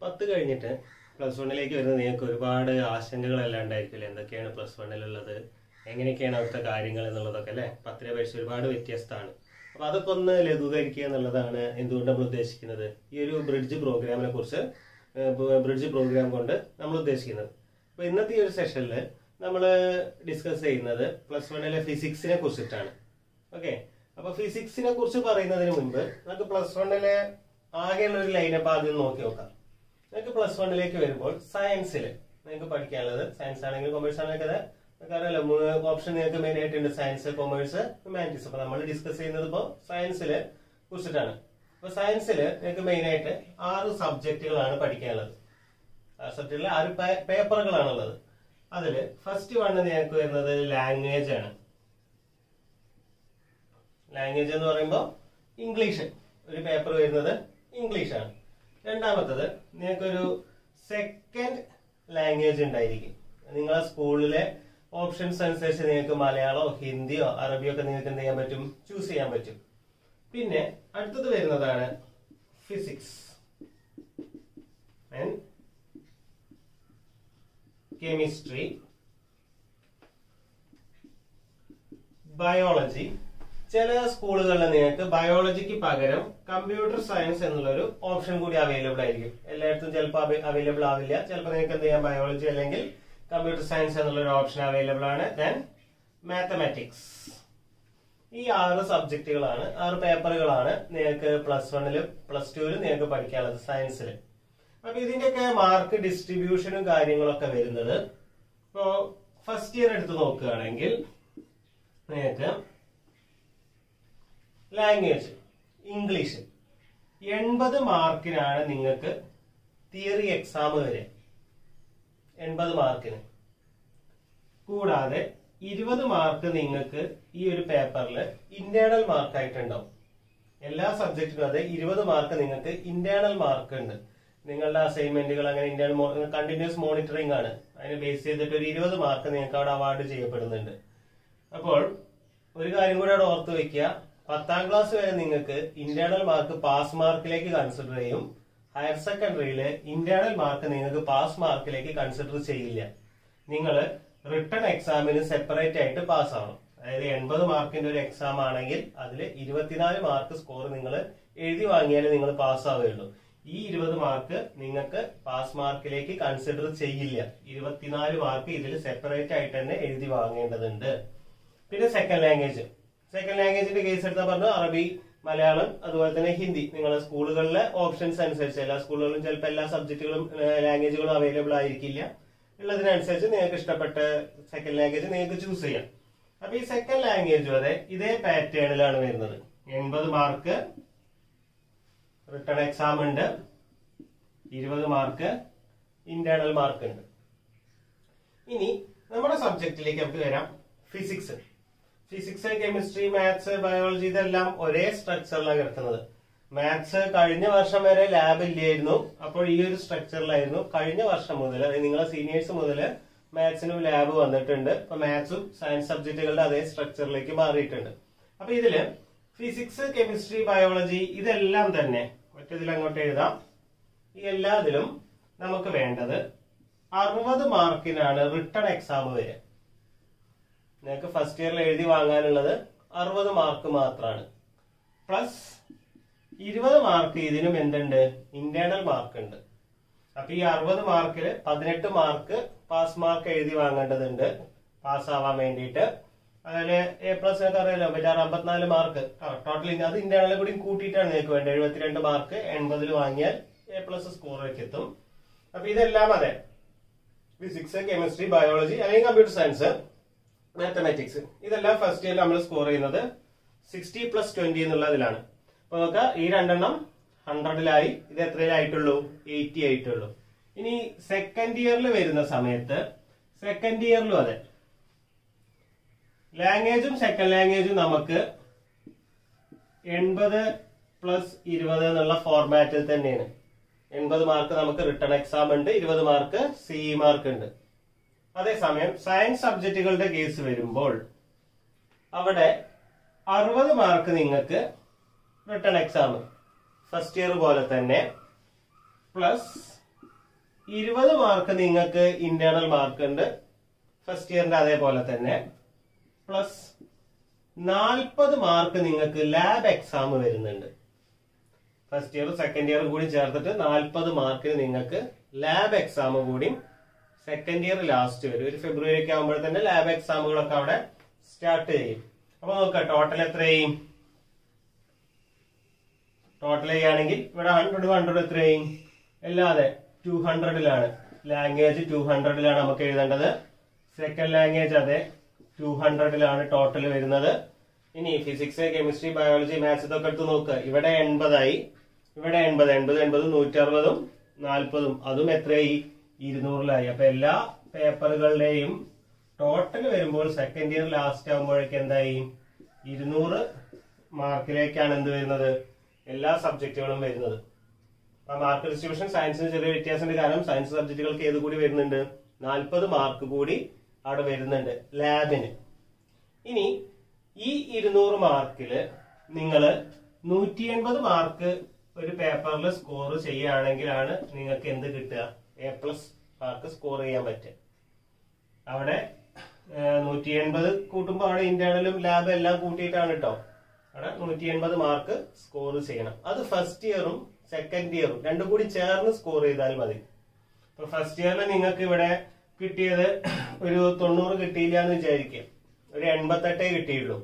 പത്ത് കഴിഞ്ഞിട്ട് പ്ലസ് വണ്ണിലേക്ക് വരുന്ന നിങ്ങൾക്ക് ഒരുപാട് ആശങ്കകളെല്ലാം ഉണ്ടായിരിക്കില്ലേ എന്തൊക്കെയാണ് പ്ലസ് വണ്ണിലുള്ളത് എങ്ങനെയൊക്കെയാണ് അവിടുത്തെ കാര്യങ്ങൾ എന്നുള്ളതൊക്കെ അല്ലേ പത്തിനെ അപേക്ഷിച്ച് ഒരുപാട് വ്യത്യസ്തമാണ് അപ്പോൾ അതൊക്കെ ഒന്ന് ലഘൂകരിക്കുക എന്നുള്ളതാണ് എന്തുകൊണ്ട് നമ്മൾ ഉദ്ദേശിക്കുന്നത് ഈ ഒരു ബ്രിഡ്ജ് പ്രോഗ്രാമിനെ കുറിച്ച് ബ്രിഡ്ജ് പ്രോഗ്രാം കൊണ്ട് നമ്മൾ ഉദ്ദേശിക്കുന്നത് അപ്പോൾ ഇന്നത്തെ ഈ ഒരു സെഷനിൽ നമ്മൾ ഡിസ്കസ് ചെയ്യുന്നത് പ്ലസ് വണ്ണിലെ ഫിസിക്സിനെ കുറിച്ചിട്ടാണ് ഓക്കെ അപ്പൊ ഫിസിക്സിനെ കുറിച്ച് പറയുന്നതിന് മുൻപ് നമുക്ക് പ്ലസ് വണ്ണിലെ ആകെയുള്ള ഒരു ലൈനപ്പ് ആദ്യം നോക്കി നോക്കാം നിങ്ങൾക്ക് പ്ലസ് വണ്ണിലേക്ക് വരുമ്പോൾ സയൻസിൽ നിങ്ങൾക്ക് പഠിക്കാനുള്ളത് സയൻസ് ആണെങ്കിൽ കൊമേഴ്സ് ആണെങ്കിൽ അത് അറിയാലോ മൂന്ന് ഓപ്ഷൻ നിങ്ങൾക്ക് മെയിൻ ആയിട്ടുണ്ട് സയൻസ് കൊമേഴ്സ് ഹ്യൂമാനിറ്റീസ് അപ്പൊ നമ്മൾ ഡിസ്കസ് ചെയ്യുന്നത് ഇപ്പോൾ സയൻസില് കുറിച്ചിട്ടാണ് അപ്പൊ സയൻസിൽ നിങ്ങൾക്ക് മെയിൻ ആയിട്ട് ആറ് സബ്ജക്റ്റുകളാണ് പഠിക്കാനുള്ളത് ആ സബ്ജക്റ്റിൽ ആറ് പേപ്പറുകളാണുള്ളത് അതിൽ ഫസ്റ്റ് വണ്ണ് നിങ്ങൾക്ക് വരുന്നത് ലാംഗ്വേജ് ആണ് ലാംഗ്വേജ് എന്ന് പറയുമ്പോൾ ഇംഗ്ലീഷ് ഒരു പേപ്പർ വരുന്നത് ഇംഗ്ലീഷാണ് രണ്ടാമത്തത് നിങ്ങൾക്കൊരു സെക്കൻഡ് ലാംഗ്വേജ് ഉണ്ടായിരിക്കും നിങ്ങളെ സ്കൂളിലെ ഓപ്ഷൻസ് അനുസരിച്ച് നിങ്ങൾക്ക് മലയാളമോ ഹിന്ദിയോ അറബിയോ ഒക്കെ നിങ്ങൾക്ക് എന്ത് ചെയ്യാൻ പറ്റും ചൂസ് ചെയ്യാൻ പറ്റും പിന്നെ അടുത്തത് വരുന്നതാണ് ഫിസിക്സ് ആൻഡ് കെമിസ്ട്രി ബയോളജി ചില സ്കൂളുകളിൽ നിങ്ങൾക്ക് ബയോളജിക്ക് പകരം കമ്പ്യൂട്ടർ സയൻസ് എന്നുള്ളൊരു ഓപ്ഷൻ കൂടി അവൈലബിൾ ആയിരിക്കും എല്ലായിടത്തും ചിലപ്പോൾ അവൈലബിൾ ആവില്ല ചിലപ്പോൾ നിങ്ങൾക്ക് എന്ത് ചെയ്യാം ബയോളജി അല്ലെങ്കിൽ കമ്പ്യൂട്ടർ സയൻസ് എന്നുള്ളൊരു ഓപ്ഷൻ അവൈലബിൾ ആണ് ദെൻ മാത്തമാറ്റിക്സ് ഈ ആറ് സബ്ജക്റ്റുകളാണ് ആറ് പേപ്പറുകളാണ് നിങ്ങൾക്ക് പ്ലസ് വണ്ണിലും പ്ലസ് ടുവിലും നിങ്ങൾക്ക് പഠിക്കാനുള്ളത് സയൻസിൽ അപ്പൊ ഇതിന്റെയൊക്കെ മാർക്ക് ഡിസ്ട്രിബ്യൂഷനും കാര്യങ്ങളൊക്കെ വരുന്നത് ഇപ്പോ ഫസ്റ്റ് ഇയർ എടുത്ത് നോക്കുകയാണെങ്കിൽ നിങ്ങൾക്ക് ലാംഗ്വേജ് ഇംഗ്ലീഷ് എൺപത് മാർക്കിനാണ് നിങ്ങൾക്ക് തിയറി എക്സാം വരെ എൺപത് മാർക്കിന് കൂടാതെ ഇരുപത് മാർക്ക് നിങ്ങൾക്ക് ഈ ഒരു പേപ്പറിൽ ഇന്റേണൽ മാർക്ക് ആയിട്ടുണ്ടാവും എല്ലാ സബ്ജക്റ്റിനും അതെ ഇരുപത് മാർക്ക് നിങ്ങൾക്ക് ഇന്റേണൽ മാർക്ക് ഉണ്ട് നിങ്ങളുടെ അസൈൻമെന്റുകൾ അങ്ങനെ ഇന്റേണൽ കണ്ടിന്യൂസ് മോണിറ്ററിംഗ് ആണ് അതിനെ ബേസ് ചെയ്തിട്ട് ഒരു ഇരുപത് മാർക്ക് നിങ്ങൾക്ക് അവിടെ അവാർഡ് ചെയ്യപ്പെടുന്നുണ്ട് അപ്പോൾ ഒരു കാര്യം കൂടി അവിടെ ഓർത്ത് വെക്കുക പത്താം ക്ലാസ് വരെ നിങ്ങൾക്ക് ഇന്റേണൽ മാർക്ക് പാസ് മാർക്കിലേക്ക് കൺസിഡർ ചെയ്യും ഹയർ സെക്കൻഡറിയില് ഇന്റേണൽ മാർക്ക് നിങ്ങൾക്ക് പാസ് മാർക്കിലേക്ക് കൺസിഡർ ചെയ്യില്ല നിങ്ങൾ റിട്ടേൺ എക്സാമിന് സെപ്പറേറ്റ് ആയിട്ട് പാസ് ആവണം അതായത് എൺപത് മാർക്കിന്റെ ഒരു എക്സാം ആണെങ്കിൽ അതിൽ ഇരുപത്തിനാല് മാർക്ക് സ്കോർ നിങ്ങൾ എഴുതി വാങ്ങിയാലേ നിങ്ങൾ പാസ് ആവുകയുള്ളൂ ഈ ഇരുപത് മാർക്ക് നിങ്ങൾക്ക് പാസ് മാർക്കിലേക്ക് കൺസിഡർ ചെയ്യില്ല ഇരുപത്തിനാല് മാർക്ക് ഇതിൽ സെപ്പറേറ്റ് ആയിട്ട് തന്നെ എഴുതി വാങ്ങേണ്ടതുണ്ട് പിന്നെ സെക്കൻഡ് ലാംഗ്വേജ് സെക്കൻഡ് ലാംഗ്വേജിന്റെ കേസ് എടുത്താൽ പറഞ്ഞു അറബി മലയാളം അതുപോലെ തന്നെ ഹിന്ദി നിങ്ങളെ സ്കൂളുകളിലെ ഓപ്ഷൻസ് അനുസരിച്ച് എല്ലാ സ്കൂളുകളിലും ചിലപ്പോൾ എല്ലാ സബ്ജക്റ്റുകളും ലാംഗ്വേജുകളും അവൈലബിൾ ആയിരിക്കില്ല ഉള്ളതിനനുസരിച്ച് നിങ്ങൾക്ക് ഇഷ്ടപ്പെട്ട സെക്കൻഡ് ലാംഗ്വേജ് നിങ്ങൾക്ക് ചൂസ് ചെയ്യാം അപ്പൊ ഈ സെക്കൻഡ് ലാംഗ്വേജ് അതെ ഇതേ പാറ്റേണിലാണ് വരുന്നത് എൺപത് മാർക്ക് റിട്ടേൺ എക്സാം ഉണ്ട് ഇരുപത് മാർക്ക് ഇന്റേണൽ മാർക്ക് ഉണ്ട് ഇനി നമ്മുടെ സബ്ജക്റ്റിലേക്ക് നമുക്ക് വരാം physics physics chemistry maths biology ഇതെല്ലാം ഒരേ സ്ട്രക്ചറിലാണ് കിടക്കുന്നത് മാത്സ് കഴിഞ്ഞ വർഷം വരെ ലാബ് ഇല്ലായിരുന്നു അപ്പോൾ ഈ ഒരു സ്ട്രക്ചറിലായിരുന്നു കഴിഞ്ഞ വർഷം മുതൽ അതായത് നിങ്ങളെ സീനിയേഴ്സ് മുതൽ മാത്സിനും ലാബ് വന്നിട്ടുണ്ട് അപ്പൊ മാത്സും സയൻസ് സബ്ജക്റ്റുകളുടെ അതേ സ്ട്രക്ചറിലേക്ക് മാറിയിട്ടുണ്ട് അപ്പൊ ഇതില് ഫിസിക്സ് കെമിസ്ട്രി ബയോളജി ഇതെല്ലാം തന്നെ ഒറ്റതിൽ അങ്ങോട്ട് എഴുതാം ഈ എല്ലാത്തിലും നമുക്ക് വേണ്ടത് അറുപത് മാർക്കിനാണ് റിട്ടേൺ എക്സാം വരെ നിങ്ങൾക്ക് ഫസ്റ്റ് ഇയറിൽ എഴുതി വാങ്ങാനുള്ളത് അറുപത് മാർക്ക് മാത്രമാണ് പ്ലസ് ഇരുപത് മാർക്ക് ഇതിനും എന്തുണ്ട് ഇന്റേണൽ മാർക്ക് ഉണ്ട് അപ്പൊ ഈ അറുപത് മാർക്കിൽ പതിനെട്ട് മാർക്ക് പാസ് മാർക്ക് എഴുതി വാങ്ങേണ്ടതുണ്ട് പാസ് ആവാൻ വേണ്ടിയിട്ട് അതില് എ പ്ലസ് ഒക്കെ അറിയാലോ മറ്റേ അമ്പത്തിനാല് മാർക്ക് ടോട്ടൽ അത് ഇന്റേണൽ കൂടി കൂട്ടിയിട്ടാണ് നിങ്ങൾക്ക് വേണ്ടത് എഴുപത്തിരണ്ട് മാർക്ക് എൺപതിൽ വാങ്ങിയാൽ എ പ്ലസ് സ്കോറിലേക്ക് എത്തും അപ്പൊ ഇതെല്ലാം അതെ ഫിസിക്സ് കെമിസ്ട്രി ബയോളജി അല്ലെങ്കിൽ കമ്പ്യൂട്ടർ സയൻസ് മാത്തമാറ്റിക്സ് ഇതെല്ലാം ഫസ്റ്റ് ഇയറിൽ നമ്മൾ സ്കോർ ചെയ്യുന്നത് സിക്സ്റ്റി പ്ലസ് ട്വന്റി എന്നുള്ളതിലാണ് അപ്പൊ നോക്കുക ഈ രണ്ടെണ്ണം ഹൺഡ്രഡിലായി ഇത് എത്രയിലായിട്ടുള്ളൂ എയ്റ്റി ആയിട്ടുള്ളൂ ഇനി സെക്കൻഡ് ഇയറിൽ വരുന്ന സമയത്ത് സെക്കൻഡ് ഇയറിലും അതെ ലാംഗ്വേജും സെക്കൻഡ് ലാംഗ്വേജും നമുക്ക് എൺപത് പ്ലസ് ഇരുപത് എന്നുള്ള ഫോർമാറ്റിൽ തന്നെയാണ് എൺപത് മാർക്ക് നമുക്ക് റിട്ടേൺ എക്സാം ഉണ്ട് ഇരുപത് മാർക്ക് സി മാർക്ക് ഉണ്ട് അതേസമയം സയൻസ് സബ്ജക്റ്റുകളുടെ കേസ് വരുമ്പോൾ അവിടെ അറുപത് മാർക്ക് നിങ്ങൾക്ക് റിട്ടേൺ എക്സാം ഫസ്റ്റ് ഇയർ പോലെ തന്നെ പ്ലസ് ഇരുപത് മാർക്ക് നിങ്ങൾക്ക് ഇന്റേണൽ മാർക്ക് ഉണ്ട് ഫസ്റ്റ് ഇയറിന്റെ അതേപോലെ തന്നെ പ്ലസ് നാൽപ്പത് മാർക്ക് നിങ്ങൾക്ക് ലാബ് എക്സാം വരുന്നുണ്ട് ഫസ്റ്റ് ഇയർ സെക്കൻഡ് ഇയർ കൂടി ചേർത്തിട്ട് നാൽപ്പത് മാർക്കിന് നിങ്ങൾക്ക് ലാബ് എക്സാം കൂടി സെക്കൻഡ് ഇയർ ലാസ്റ്റ് വരും ഒരു ഫെബ്രുവരി ഒക്കെ ആകുമ്പോൾ തന്നെ ലാബ് എക്സാമുകളൊക്കെ അവിടെ സ്റ്റാർട്ട് ചെയ്യും അപ്പൊ നോക്കാം ടോട്ടൽ എത്രയും ടോട്ടൽ ചെയ്യുകയാണെങ്കിൽ ഇവിടെ ഹൺഡ്രഡ് ഹൺഡ്രഡ് എത്രയും അല്ലാതെ ടു ഹൺഡ്രഡിലാണ് ലാംഗ്വേജ് ടു ഹൺഡ്രഡിലാണ് നമുക്ക് എഴുതേണ്ടത് സെക്കൻഡ് ലാംഗ്വേജ് അതെ ടു ഹൺഡ്രഡിലാണ് ടോട്ടൽ വരുന്നത് ഇനി ഫിസിക്സ് കെമിസ്ട്രി ബയോളജി മാത്സ് ഇതൊക്കെ എടുത്ത് നോക്കുക ഇവിടെ എൺപതായി ഇവിടെ എൺപത് എൺപത് എൺപത് നൂറ്റി അറുപതും നാൽപ്പതും അതും എത്രയായി ഇരുന്നൂറിലായി അപ്പൊ എല്ലാ പേപ്പറുകളുടെയും ടോട്ടൽ വരുമ്പോൾ സെക്കൻഡ് ഇയർ ലാസ്റ്റ് ആകുമ്പോഴേക്ക് എന്തായി ഇരുന്നൂറ് മാർക്കിലേക്കാണ് എന്ത് വരുന്നത് എല്ലാ സബ്ജക്റ്റുകളും വരുന്നത് അപ്പൊ മാർക്ക് ഡിസ്ട്രിബ്യൂഷൻ സയൻസിന് ചെറിയ വ്യത്യാസമുണ്ട് കാരണം സയൻസ് സബ്ജക്റ്റുകൾക്ക് ഏത് കൂടി വരുന്നുണ്ട് നാൽപ്പത് മാർക്ക് കൂടി അവിടെ വരുന്നുണ്ട് ലാബിന് ഇനി ഈ ഇരുന്നൂറ് മാർക്കില് നിങ്ങൾ നൂറ്റി എൺപത് മാർക്ക് ഒരു പേപ്പറിൽ സ്കോർ ചെയ്യുകയാണെങ്കിലാണ് നിങ്ങൾക്ക് എന്ത് കിട്ടുക എ പ്ലസ് മാർക്ക് സ്കോർ ചെയ്യാൻ പറ്റുക അവിടെ നൂറ്റി എൺപത് കൂട്ടുമ്പോൾ അവിടെ ഇന്റേണലും ലാബ് എല്ലാം കൂട്ടിയിട്ടാണ് കേട്ടോ അവിടെ നൂറ്റി എൺപത് മാർക്ക് സ്കോർ ചെയ്യണം അത് ഫസ്റ്റ് ഇയറും സെക്കൻഡ് ഇയറും രണ്ടും കൂടി ചേർന്ന് സ്കോർ ചെയ്താൽ മതി ഇപ്പൊ ഫസ്റ്റ് ഇയറിൽ നിങ്ങൾക്ക് ഇവിടെ കിട്ടിയത് ഒരു തൊണ്ണൂറ് കിട്ടിയില്ല എന്ന് വിചാരിക്കുക ഒരു എൺപത്തെട്ടേ കിട്ടിയുള്ളൂ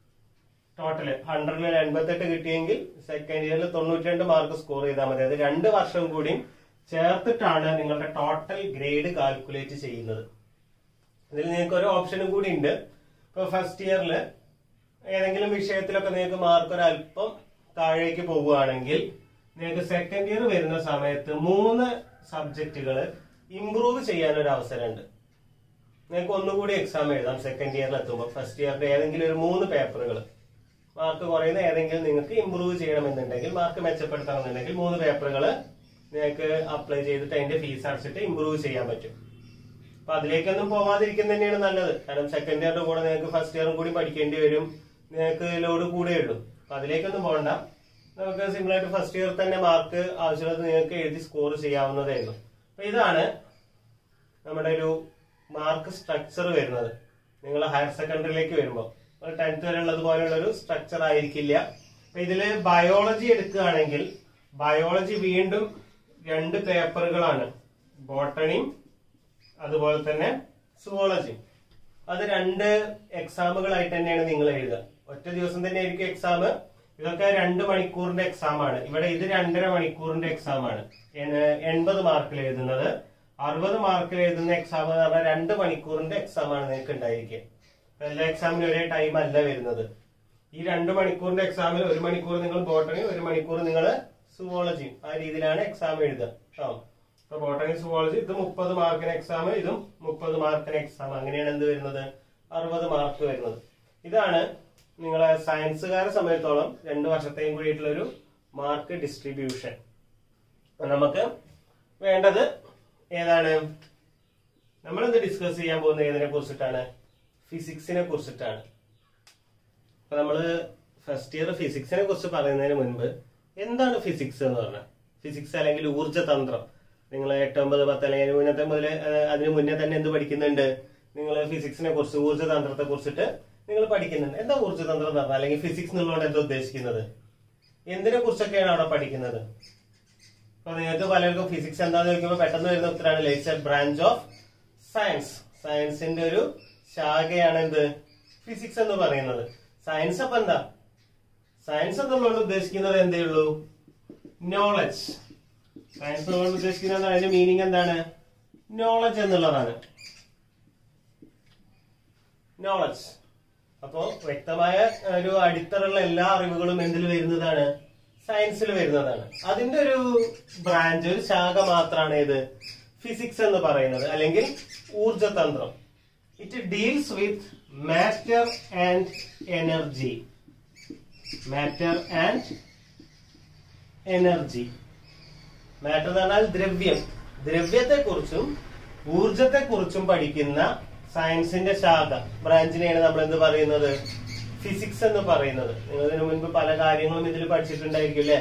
ടോട്ടല് ഹൺഡ്രഡിൽ എൺപത്തെട്ട് കിട്ടിയെങ്കിൽ സെക്കൻഡ് ഇയറിൽ തൊണ്ണൂറ്റി രണ്ട് മാർക്ക് സ്കോർ ചെയ്താൽ മതി അത് രണ്ട് വർഷം കൂടി ചേർത്തിട്ടാണ് നിങ്ങളുടെ ടോട്ടൽ ഗ്രേഡ് കാൽക്കുലേറ്റ് ചെയ്യുന്നത് ഇതിൽ നിങ്ങൾക്ക് ഒരു ഓപ്ഷനും കൂടി ഉണ്ട് ഇപ്പൊ ഫസ്റ്റ് ഇയറിൽ ഏതെങ്കിലും വിഷയത്തിലൊക്കെ നിങ്ങൾക്ക് മാർക്ക് ഒരു അല്പം താഴേക്ക് പോവുകയാണെങ്കിൽ നിങ്ങൾക്ക് സെക്കൻഡ് ഇയർ വരുന്ന സമയത്ത് മൂന്ന് സബ്ജക്റ്റുകൾ ഇംപ്രൂവ് ചെയ്യാൻ ഒരു അവസരമുണ്ട് നിങ്ങൾക്ക് ഒന്നുകൂടി എക്സാം എഴുതാം സെക്കൻഡ് ഇയറിൽ എത്തുമ്പോൾ ഫസ്റ്റ് ഇയറിന്റെ ഏതെങ്കിലും ഒരു മൂന്ന് പേപ്പറുകൾ മാർക്ക് കുറയുന്ന ഏതെങ്കിലും നിങ്ങൾക്ക് ഇംപ്രൂവ് ചെയ്യണമെന്നുണ്ടെങ്കിൽ മാർക്ക് മെച്ചപ്പെടുത്തണമെന്നുണ്ടെങ്കിൽ മൂന്ന് പേപ്പറുകൾ നിങ്ങൾക്ക് അപ്ലൈ ചെയ്തിട്ട് അതിന്റെ ഫീസ് അടച്ചിട്ട് ഇംപ്രൂവ് ചെയ്യാൻ പറ്റും അപ്പൊ അതിലേക്കൊന്നും പോവാതിരിക്കുന്നത് തന്നെയാണ് നല്ലത് കാരണം സെക്കൻഡ് ഇയറിന്റെ കൂടെ നിങ്ങൾക്ക് ഫസ്റ്റ് ഇയറും കൂടി പഠിക്കേണ്ടി വരും നിങ്ങൾക്ക് ലോഡ് കൂടെ ഉള്ളൂ അപ്പൊ അതിലേക്കൊന്നും പോകണ്ട നമുക്ക് സിമ്പിൾ ആയിട്ട് ഫസ്റ്റ് ഇയർ തന്നെ മാർക്ക് ആവശ്യമുള്ളത് നിങ്ങൾക്ക് എഴുതി സ്കോർ ചെയ്യാവുന്നതേ ഉള്ളൂ അപ്പൊ ഇതാണ് നമ്മുടെ ഒരു മാർക്ക് സ്ട്രക്ചർ വരുന്നത് നിങ്ങൾ ഹയർ സെക്കൻഡറിയിലേക്ക് വരുമ്പോൾ ടെൻത്ത് വരെ ഉള്ളത് പോലെയുള്ള ഒരു സ്ട്രക്ചർ ആയിരിക്കില്ല അപ്പൊ ഇതില് ബയോളജി എടുക്കുകയാണെങ്കിൽ ബയോളജി വീണ്ടും രണ്ട് പേപ്പറുകളാണ് ബോട്ടണിയും അതുപോലെ തന്നെ സുവോളജി അത് രണ്ട് എക്സാമുകളായിട്ട് തന്നെയാണ് നിങ്ങൾ എഴുതുക ഒറ്റ ദിവസം തന്നെ ആയിരിക്കും എക്സാം ഇതൊക്കെ രണ്ട് മണിക്കൂറിന്റെ എക്സാം ആണ് ഇവിടെ ഇത് രണ്ടര മണിക്കൂറിന്റെ എക്സാം ആണ് എൺ- എൺപത് മാർക്കിൽ എഴുതുന്നത് അറുപത് മാർക്കിൽ എഴുതുന്ന എക്സാം എന്ന് പറഞ്ഞാൽ രണ്ട് മണിക്കൂറിന്റെ എക്സാം ആണ് നിങ്ങൾക്ക് ഉണ്ടായിരിക്കുക അപ്പൊ എല്ലാ എക്സാമിനും ഒരേ ടൈം അല്ല വരുന്നത് ഈ രണ്ട് മണിക്കൂറിന്റെ എക്സാമിൽ ഒരു മണിക്കൂർ നിങ്ങൾ ബോട്ടണി ഒരു മണിക്കൂർ നിങ്ങൾ സുവോളജിയും ആ രീതിയിലാണ് എക്സാം എഴുതുക ആ ഇപ്പൊ ബോട്ടണി സുവോളജി ഇത് മുപ്പത് മാർക്കിന് എക്സാം ഇതും മുപ്പത് മാർക്കിന് എക്സാം അങ്ങനെയാണ് എന്ത് വരുന്നത് അറുപത് മാർക്ക് വരുന്നത് ഇതാണ് നിങ്ങളെ സയൻസുകാരെ സംബന്ധിച്ചോളം രണ്ട് വർഷത്തെയും കൂടിയിട്ടുള്ള ഒരു മാർക്ക് ഡിസ്ട്രിബ്യൂഷൻ നമുക്ക് വേണ്ടത് ഏതാണ് നമ്മൾ ഇന്ന് ഡിസ്കസ് ചെയ്യാൻ പോകുന്നത് ഏതിനെ കുറിച്ചിട്ടാണ് ഫിസിക്സിനെ കുറിച്ചിട്ടാണ് അപ്പൊ നമ്മള് ഫസ്റ്റ് ഇയർ ഫിസിക്സിനെ കുറിച്ച് പറയുന്നതിന് മുൻപ് എന്താണ് ഫിസിക്സ് എന്ന് പറഞ്ഞാൽ ഫിസിക്സ് അല്ലെങ്കിൽ ഊർജ്ജതന്ത്രം നിങ്ങൾ എട്ട് ഒമ്പത് പത്ത് അല്ലെങ്കിൽ അതിന് മുന്നത്തെ മുതൽ അതിന് മുന്നേ തന്നെ എന്ത് പഠിക്കുന്നുണ്ട് നിങ്ങൾ ഫിസിക്സിനെ കുറിച്ച് ഊർജ്ജതന്ത്രത്തെ കുറിച്ചിട്ട് നിങ്ങൾ പഠിക്കുന്നുണ്ട് എന്താ ഊർജ്ജതന്ത്രം എന്ന് പറഞ്ഞാൽ അല്ലെങ്കിൽ ഫിസിക്സ് എന്നുള്ളതുകൊണ്ട് എന്താ ഉദ്ദേശിക്കുന്നത് എന്തിനെ കുറിച്ചൊക്കെയാണ് അവിടെ പഠിക്കുന്നത് അപ്പൊ നിങ്ങൾക്ക് പലർക്കും ഫിസിക്സ് എന്താന്ന് ചോദിക്കുമ്പോൾ പെട്ടെന്ന് വരുന്ന ഉത്തരമാണ് let's a branch of science സയൻസിന്റെ ഒരു ശാഖയാണ് എന്ത് ഫിസിക്സ് എന്ന് പറയുന്നത് സയൻസ് അപ്പൊ എന്താ സയൻസ് എന്നുള്ളത് ഉദ്ദേശിക്കുന്നത് എന്തേ ഉള്ളൂ നോളജ് സയൻസ് എന്നുള്ളത് ഉദ്ദേശിക്കുന്നത് എന്താണ്? അതിന്റെ മീനിങ് എന്താണ് നോളജ് എന്നുള്ളതാണ് നോളജ് അപ്പോ വ്യക്തമായ ഒരു അടിത്തറുള്ള എല്ലാ അറിവുകളും എന്തിൽ വരുന്നതാണ് സയൻസിൽ വരുന്നതാണ് അതിന്റെ ഒരു ബ്രാഞ്ച് ഒരു ശാഖ മാത്രമാണ് ഏത് ഫിസിക്സ് എന്ന് പറയുന്നത് അല്ലെങ്കിൽ ഊർജതന്ത്രം it deals with matter and energy matter and energy matter എന്ന് പറഞ്ഞാൽ ദ്രവ്യം ദ്രവ്യത്തെ കുറിച്ചും ഊർജത്തെ കുറിച്ചും പഠിക്കുന്ന സയൻസിന്റെ ശാഖ ബ്രാഞ്ചിനെയാണ് നമ്മൾ എന്ത് പറയുന്നത് ഫിസിക്സ് എന്ന് പറയുന്നത് നിങ്ങൾ ഇതിനു മുൻപ് പല കാര്യങ്ങളും ഇതിൽ പഠിച്ചിട്ടുണ്ടായിരിക്കും അല്ലെ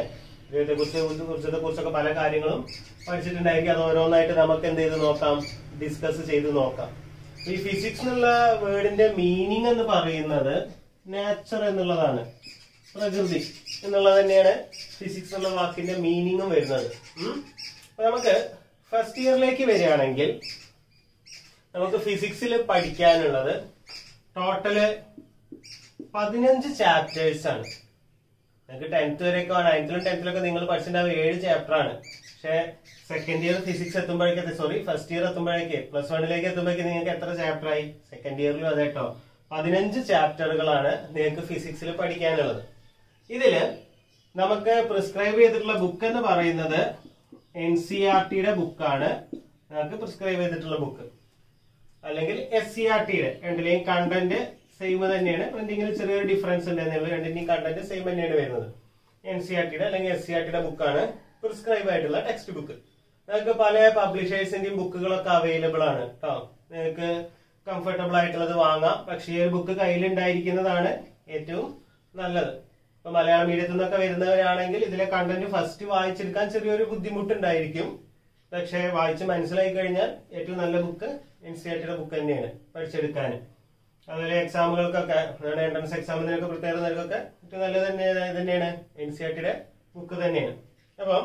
ദ്രവ്യത്തെ കുറിച്ച് ഊർജ്ജത്തെ കുറിച്ചൊക്കെ പല കാര്യങ്ങളും പഠിച്ചിട്ടുണ്ടായിരിക്കും അത് ഓരോന്നായിട്ട് നമുക്ക് എന്ത് ചെയ്ത് നോക്കാം ഡിസ്കസ് ചെയ്ത് നോക്കാം ഈ ഫിസിക്സ് എന്നുള്ള വേർഡിന്റെ മീനിങ് എന്ന് പറയുന്നത് നാച്ചർ എന്നുള്ളതാണ് പ്രകൃതി എന്നുള്ളത് തന്നെയാണ് ഫിസിക്സ് എന്നുള്ള വാക്കിന്റെ മീനിങ്ങും വരുന്നത് ഉം. അപ്പൊ നമുക്ക് ഫസ്റ്റ് ഇയറിലേക്ക് വരികയാണെങ്കിൽ നമുക്ക് ഫിസിക്സിൽ പഠിക്കാനുള്ളത് ടോട്ടല് പതിനഞ്ച് ചാപ്റ്റേഴ്സ് ആണ് നിങ്ങൾക്ക് ടെൻത്ത് വരെയൊക്കെ നയൻത്തിലും ടെൻത്തിലൊക്കെ നിങ്ങൾ പഠിച്ചിട്ടുണ്ടാവും ഏഴ് ചാപ്റ്റർ ആണ് പക്ഷെ സെക്കൻഡ് ഇയർ ഫിസിക്സ് എത്തുമ്പോഴേക്ക് സോറി ഫസ്റ്റ് ഇയർ എത്തുമ്പോഴേക്ക് പ്ലസ് വണ്ണിലേക്ക് എത്തുമ്പോഴേക്ക് നിങ്ങൾക്ക് എത്ര ചാപ്റ്റർ ആയി സെക്കൻഡ് ഇയറിലും അതെ കേട്ടോ പതിനഞ്ച് ചാപ്റ്ററുകളാണ് നിങ്ങൾക്ക് ഫിസിക്സിൽ പഠിക്കാനുള്ളത് ഇതില് നമുക്ക് പ്രിസ്ക്രൈബ് ചെയ്തിട്ടുള്ള ബുക്ക് എന്ന് പറയുന്നത് എൻ സി ആർ ടിയുടെ ബുക്കാണ് നമുക്ക് പ്രിസ്ക്രൈബ് ചെയ്തിട്ടുള്ള ബുക്ക് അല്ലെങ്കിൽ എസ് സി ആർ ടിയുടെ രണ്ടിലെയും കണ്ടന്റ് സെയിം തന്നെയാണ് പ്രിന്റിംഗിൽ ചെറിയൊരു ഡിഫറൻസ് ഉണ്ട് എന്നുള്ളത് രണ്ടിന്റെയും കണ്ടന്റ് സെയിം തന്നെയാണ് വരുന്നത് എൻ സി ആർ ടിയുടെ അല്ലെങ്കിൽ എസ് സി ആർ ടിയുടെ ബുക്കാണ് പ്രിസ്ക്രൈബ് ആയിട്ടുള്ള ടെക്സ്റ്റ് ബുക്ക് നിങ്ങൾക്ക് പല പബ്ലിഷേഴ്സിന്റെയും ബുക്കുകളൊക്കെ അവൈലബിൾ ആണ് കേട്ടോ നിങ്ങൾക്ക് കംഫർട്ടബിൾ ആയിട്ടുള്ളത് വാങ്ങാം പക്ഷേ ഈ ഒരു ബുക്ക് കയ്യിലുണ്ടായിരിക്കുന്നതാണ് ഏറ്റവും നല്ലത് ഇപ്പൊ മലയാളം മീഡിയത്തിൽ നിന്നൊക്കെ വരുന്നവരാണെങ്കിൽ ഇതിലെ കണ്ടന്റ് ഫസ്റ്റ് വായിച്ചെടുക്കാൻ ചെറിയൊരു ബുദ്ധിമുട്ടുണ്ടായിരിക്കും പക്ഷെ വായിച്ച് മനസ്സിലായി കഴിഞ്ഞാൽ ഏറ്റവും നല്ല ബുക്ക് എൻ സി ആർ ടിയുടെ ബുക്ക് തന്നെയാണ് പഠിച്ചെടുക്കാൻ അതുപോലെ എക്സാമുകൾക്കൊക്കെ എൻട്രൻസ് എക്സാമിനൊക്കെ പ്രത്യേകത നൽകൊക്കെ ഏറ്റവും നല്ലത് തന്നെ തന്നെയാണ് എൻ സി ആർ ടിയുടെ ബുക്ക് തന്നെയാണ് അപ്പം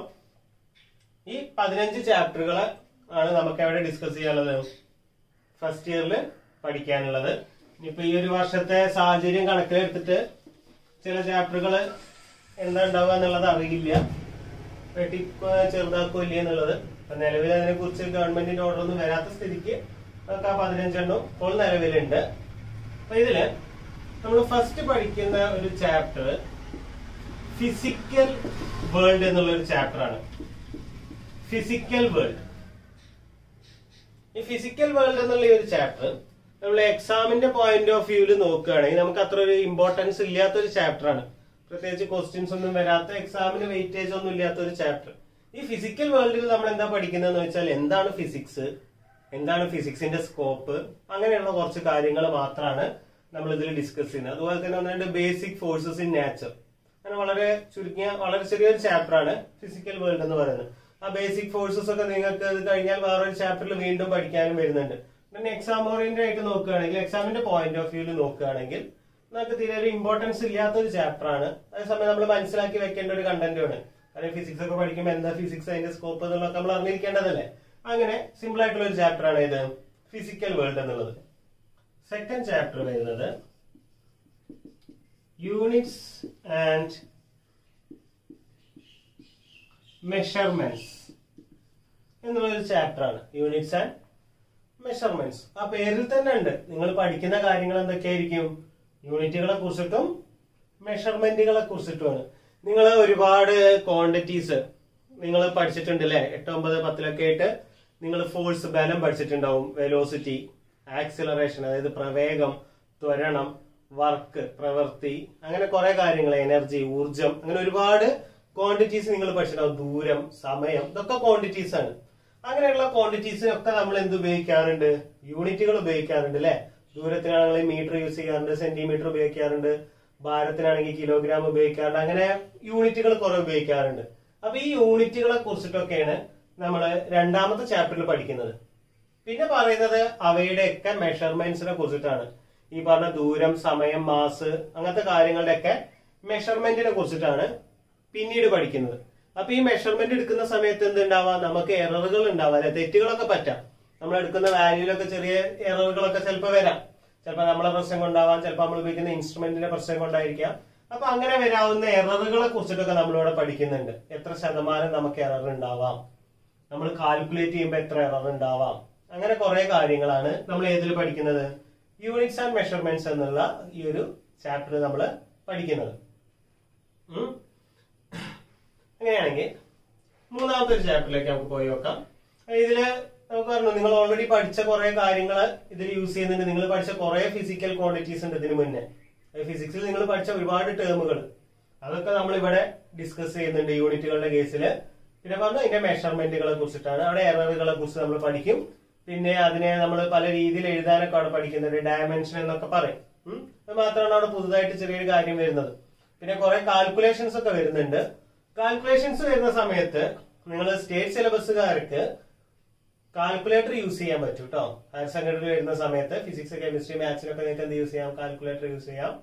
ഈ പതിനഞ്ച് ചാപ്റ്ററുകൾ ആണ് നമുക്ക് അവിടെ ഡിസ്കസ് ചെയ്യാനുള്ളത് ഫസ്റ്റ് ഇയറിൽ പഠിക്കാനുള്ളത് ഇനിയിപ്പോ ഈ ഒരു വർഷത്തെ സാഹചര്യം കണക്കിലെടുത്തിട്ട് ചില ചാപ്റ്ററുകൾ എന്താ ഉണ്ടാവുക എന്നുള്ളത് അറിയില്ല വെട്ടി ചെറുതാക്കോ ഇല്ല എന്നുള്ളത് ഇപ്പൊ നിലവിൽ അതിനെ കുറിച്ച് ഗവൺമെന്റിന്റെ ഓർഡർ ഒന്നും വരാത്ത സ്ഥിതിക്ക് നമുക്ക് ആ പതിനഞ്ചെണ്ണം ഇപ്പോൾ നിലവിലുണ്ട് അപ്പൊ ഇതില് നമ്മൾ ഫസ്റ്റ് പഠിക്കുന്ന ഒരു ചാപ്റ്റർ ഫിസിക്കൽ വേൾഡ് എന്നുള്ള ഒരു ചാപ്റ്റർ ആണ് ഫിസിക്കൽ വേൾഡ് ഈ ഫിസിക്കൽ വേൾഡ് എന്നുള്ള ഈ ഒരു ചാപ്റ്റർ നമ്മൾ എക്സാമിന്റെ പോയിന്റ് ഓഫ് വ്യൂവിൽ നോക്കുകയാണെങ്കിൽ നമുക്ക് അത്ര ഒരു ഇമ്പോർട്ടൻസ് ഇല്ലാത്ത ഒരു ചാപ്റ്റർ ആണ് പ്രത്യേകിച്ച് ക്വസ്റ്റ്യൻസ് ഒന്നും വരാത്ത എക്സാമിന് വെയിറ്റേജ് ഒന്നും ഇല്ലാത്ത ഒരു ചാപ്റ്റർ ഈ ഫിസിക്കൽ വേൾഡിൽ നമ്മൾ എന്താ പഠിക്കുന്നതെന്ന് വെച്ചാൽ എന്താണ് ഫിസിക്സ് എന്താണ് ഫിസിക്സിന്റെ സ്കോപ്പ് അങ്ങനെയുള്ള കുറച്ച് കാര്യങ്ങൾ മാത്രമാണ് നമ്മൾ ഇതിൽ ഡിസ്കസ് ചെയ്യുന്നത് അതുപോലെ തന്നെ ഒന്ന് രണ്ട് ബേസിക് ഫോഴ്സസ് ഇൻ നാച്ചർ അങ്ങനെ വളരെ ചുരുങ്ങിയ വളരെ ചെറിയൊരു ചാപ്റ്റർ ആണ് ഫിസിക്കൽ വേൾഡ് എന്ന് പറയുന്നത് ആ ബേസിക് ഫോഴ്സസ് ഒക്കെ നിങ്ങൾക്ക് ഇത് കഴിഞ്ഞാൽ വേറൊരു ചാപ്റ്ററിൽ വീണ്ടും പഠിക്കാനും വരുന്നുണ്ട് പിന്നെ എക്സാം ഓറിയന്റഡ് ആയിട്ട് നോക്കുകയാണെങ്കിൽ എക്സാമിന്റെ പോയിന്റ് ഓഫ് വ്യൂവിൽ നോക്കുകയാണെങ്കിൽ നമുക്ക് തീരെ ഒരു ഇമ്പോർട്ടൻസ് ഇല്ലാത്ത ഒരു ചാപ്റ്റർ ആണ് അതേസമയം നമ്മൾ മനസ്സിലാക്കി വെക്കേണ്ട ഒരു കണ്ടന്റുമാണ് കാരണം ഫിസിക്സ് ഒക്കെ പഠിക്കുമ്പോൾ എന്താ ഫിസിക്സ് അതിന്റെ സ്കോപ്പ് എന്നുള്ളതൊക്കെ നമ്മൾ അറിഞ്ഞിരിക്കേണ്ടതല്ലേ അങ്ങനെ സിമ്പിൾ ആയിട്ടുള്ള ഒരു ചാപ്റ്റർ ആണ് ഇത് ഫിസിക്കൽ വേൾഡ് എന്നുള്ളത് സെക്കൻഡ് ചാപ്റ്റർ വരുന്നത് യൂണിറ്റ്സ് ആൻഡ് മെഷർമെന്റ്സ് എന്നുള്ള ഒരു ചാപ്റ്റർ ആണ് യൂണിറ്റ്സ് ആൻഡ് മെഷർമെന്റ്സ് ആ പേരിൽ തന്നെ ഉണ്ട് നിങ്ങൾ പഠിക്കുന്ന കാര്യങ്ങൾ എന്തൊക്കെയായിരിക്കും യൂണിറ്റുകളെ കുറിച്ചിട്ടും മെഷർമെന്റുകളെ കുറിച്ചിട്ടുമാണ് നിങ്ങൾ ഒരുപാട് ക്വാണ്ടിറ്റീസ് നിങ്ങൾ പഠിച്ചിട്ടുണ്ട് അല്ലെ എട്ട് ഒമ്പത് പത്തിലൊക്കെ ആയിട്ട് നിങ്ങൾ ഫോഴ്സ് ബലം പഠിച്ചിട്ടുണ്ടാവും വെലോസിറ്റി ആക്സിലറേഷൻ അതായത് പ്രവേഗം ത്വരണം വർക്ക് പ്രവൃത്തി അങ്ങനെ കുറെ കാര്യങ്ങൾ എനർജി ഊർജം അങ്ങനെ ഒരുപാട് ക്വാണ്ടിറ്റീസ് നിങ്ങൾ പഠിച്ചിട്ടുണ്ടാവും ദൂരം സമയം ഇതൊക്കെ ക്വാണ്ടിറ്റീസ് ആണ് അങ്ങനെയുള്ള ക്വാണ്ടിറ്റീസിനൊക്കെ നമ്മൾ എന്ത് ഉപയോഗിക്കാറുണ്ട് യൂണിറ്റുകൾ ഉപയോഗിക്കാറുണ്ട് അല്ലെ ദൂരത്തിനാണെങ്കിൽ മീറ്റർ യൂസ് ചെയ്യാറുണ്ട് സെന്റിമീറ്റർ ഉപയോഗിക്കാറുണ്ട് ഭാരത്തിനാണെങ്കിൽ കിലോഗ്രാം ഉപയോഗിക്കാറുണ്ട് അങ്ങനെ യൂണിറ്റുകൾ കുറെ ഉപയോഗിക്കാറുണ്ട് അപ്പൊ ഈ യൂണിറ്റുകളെ കുറിച്ചിട്ടൊക്കെയാണ് നമ്മൾ രണ്ടാമത്തെ ചാപ്റ്ററിൽ പഠിക്കുന്നത് പിന്നെ പറയുന്നത് അവയുടെയൊക്കെ മെഷർമെന്റ്സിനെ കുറിച്ചിട്ടാണ് ഈ പറഞ്ഞ ദൂരം സമയം മാസ് അങ്ങനത്തെ കാര്യങ്ങളുടെയൊക്കെ മെഷർമെന്റിനെ കുറിച്ചിട്ടാണ് പിന്നീട് പഠിക്കുന്നത് അപ്പൊ ഈ മെഷർമെന്റ് എടുക്കുന്ന സമയത്ത് എന്തുണ്ടാവാം നമുക്ക് എററുകൾ ഉണ്ടാവാം അല്ലെ തെറ്റുകളൊക്കെ പറ്റാം നമ്മൾ എടുക്കുന്ന വാല്യൂലൊക്കെ ചെറിയ എററുകളൊക്കെ ചിലപ്പോൾ വരാം ചിലപ്പോൾ നമ്മളെ പ്രശ്നം കൊണ്ടാവാം ചിലപ്പോൾ നമ്മൾ ഉപയോഗിക്കുന്ന ഇൻസ്ട്രുമെന്റിന്റെ പ്രശ്നം കൊണ്ടായിരിക്കാം അപ്പൊ അങ്ങനെ വരാവുന്ന എററുകളെ കുറിച്ചിട്ടൊക്കെ നമ്മളിവിടെ പഠിക്കുന്നുണ്ട് എത്ര ശതമാനം നമുക്ക് എറർ ഉണ്ടാവാം നമ്മൾ കാൽക്കുലേറ്റ് ചെയ്യുമ്പോൾ എത്ര എറർ ഉണ്ടാവാം അങ്ങനെ കുറെ കാര്യങ്ങളാണ് നമ്മൾ ഏതിൽ പഠിക്കുന്നത് യൂണിറ്റ്സ് ആൻഡ് മെഷർമെന്റ്സ് എന്നുള്ള ഈ ഒരു ചാപ്റ്റർ നമ്മൾ പഠിക്കുന്നത് ഉം. അങ്ങനെയാണെങ്കിൽ മൂന്നാമത്തെ ഒരു ചാപ്റ്ററിലേക്ക് നമുക്ക് പോയി നോക്കാം ഇതില് നമുക്ക് പറഞ്ഞു നിങ്ങൾ ഓൾറെഡി പഠിച്ച കുറെ കാര്യങ്ങൾ ഇതിൽ യൂസ് ചെയ്യുന്നുണ്ട് നിങ്ങൾ പഠിച്ച കുറെ ഫിസിക്കൽ ക്വാണ്ടിറ്റീസ് ഉണ്ട് ഇതിനു മുന്നേ ഫിസിക്സിൽ നിങ്ങൾ പഠിച്ച ഒരുപാട് ടേമുകൾ അതൊക്കെ നമ്മൾ ഇവിടെ ഡിസ്കസ് ചെയ്യുന്നുണ്ട് യൂണിറ്റുകളുടെ കേസിൽ പിന്നെ പറഞ്ഞു അതിന്റെ മെഷർമെന്റുകളെ കുറിച്ചിട്ടാണ് അവിടെ എററുകളെ കുറിച്ച് നമ്മൾ പഠിക്കും പിന്നെ അതിനെ നമ്മൾ പല രീതിയിൽ എഴുതാനൊക്കെ അവിടെ പഠിക്കുന്നുണ്ട് ഡയമെൻഷൻ എന്നൊക്കെ പറയും ഉം. അത് മാത്രമാണ് അവിടെ പുതുതായിട്ട് ചെറിയൊരു കാര്യം വരുന്നത് പിന്നെ കുറെ കാൽക്കുലേഷൻസ് ഒക്കെ വരുന്നുണ്ട് കാൽക്കുലേഷൻസ് വരുന്ന സമയത്ത് നിങ്ങൾ സ്റ്റേറ്റ് സിലബസുകാർക്ക് കാൽക്കുലേറ്റർ യൂസ് ചെയ്യാൻ പറ്റും കേട്ടോ ഹയർ സെക്കൻഡറി വരുന്ന സമയത്ത് ഫിസിക്സ് കെമിസ്ട്രി മാത്സിനൊക്കെ നിങ്ങൾക്ക് എന്ത് യൂസ് ചെയ്യാം കാൽക്കുലേറ്റർ യൂസ് ചെയ്യാം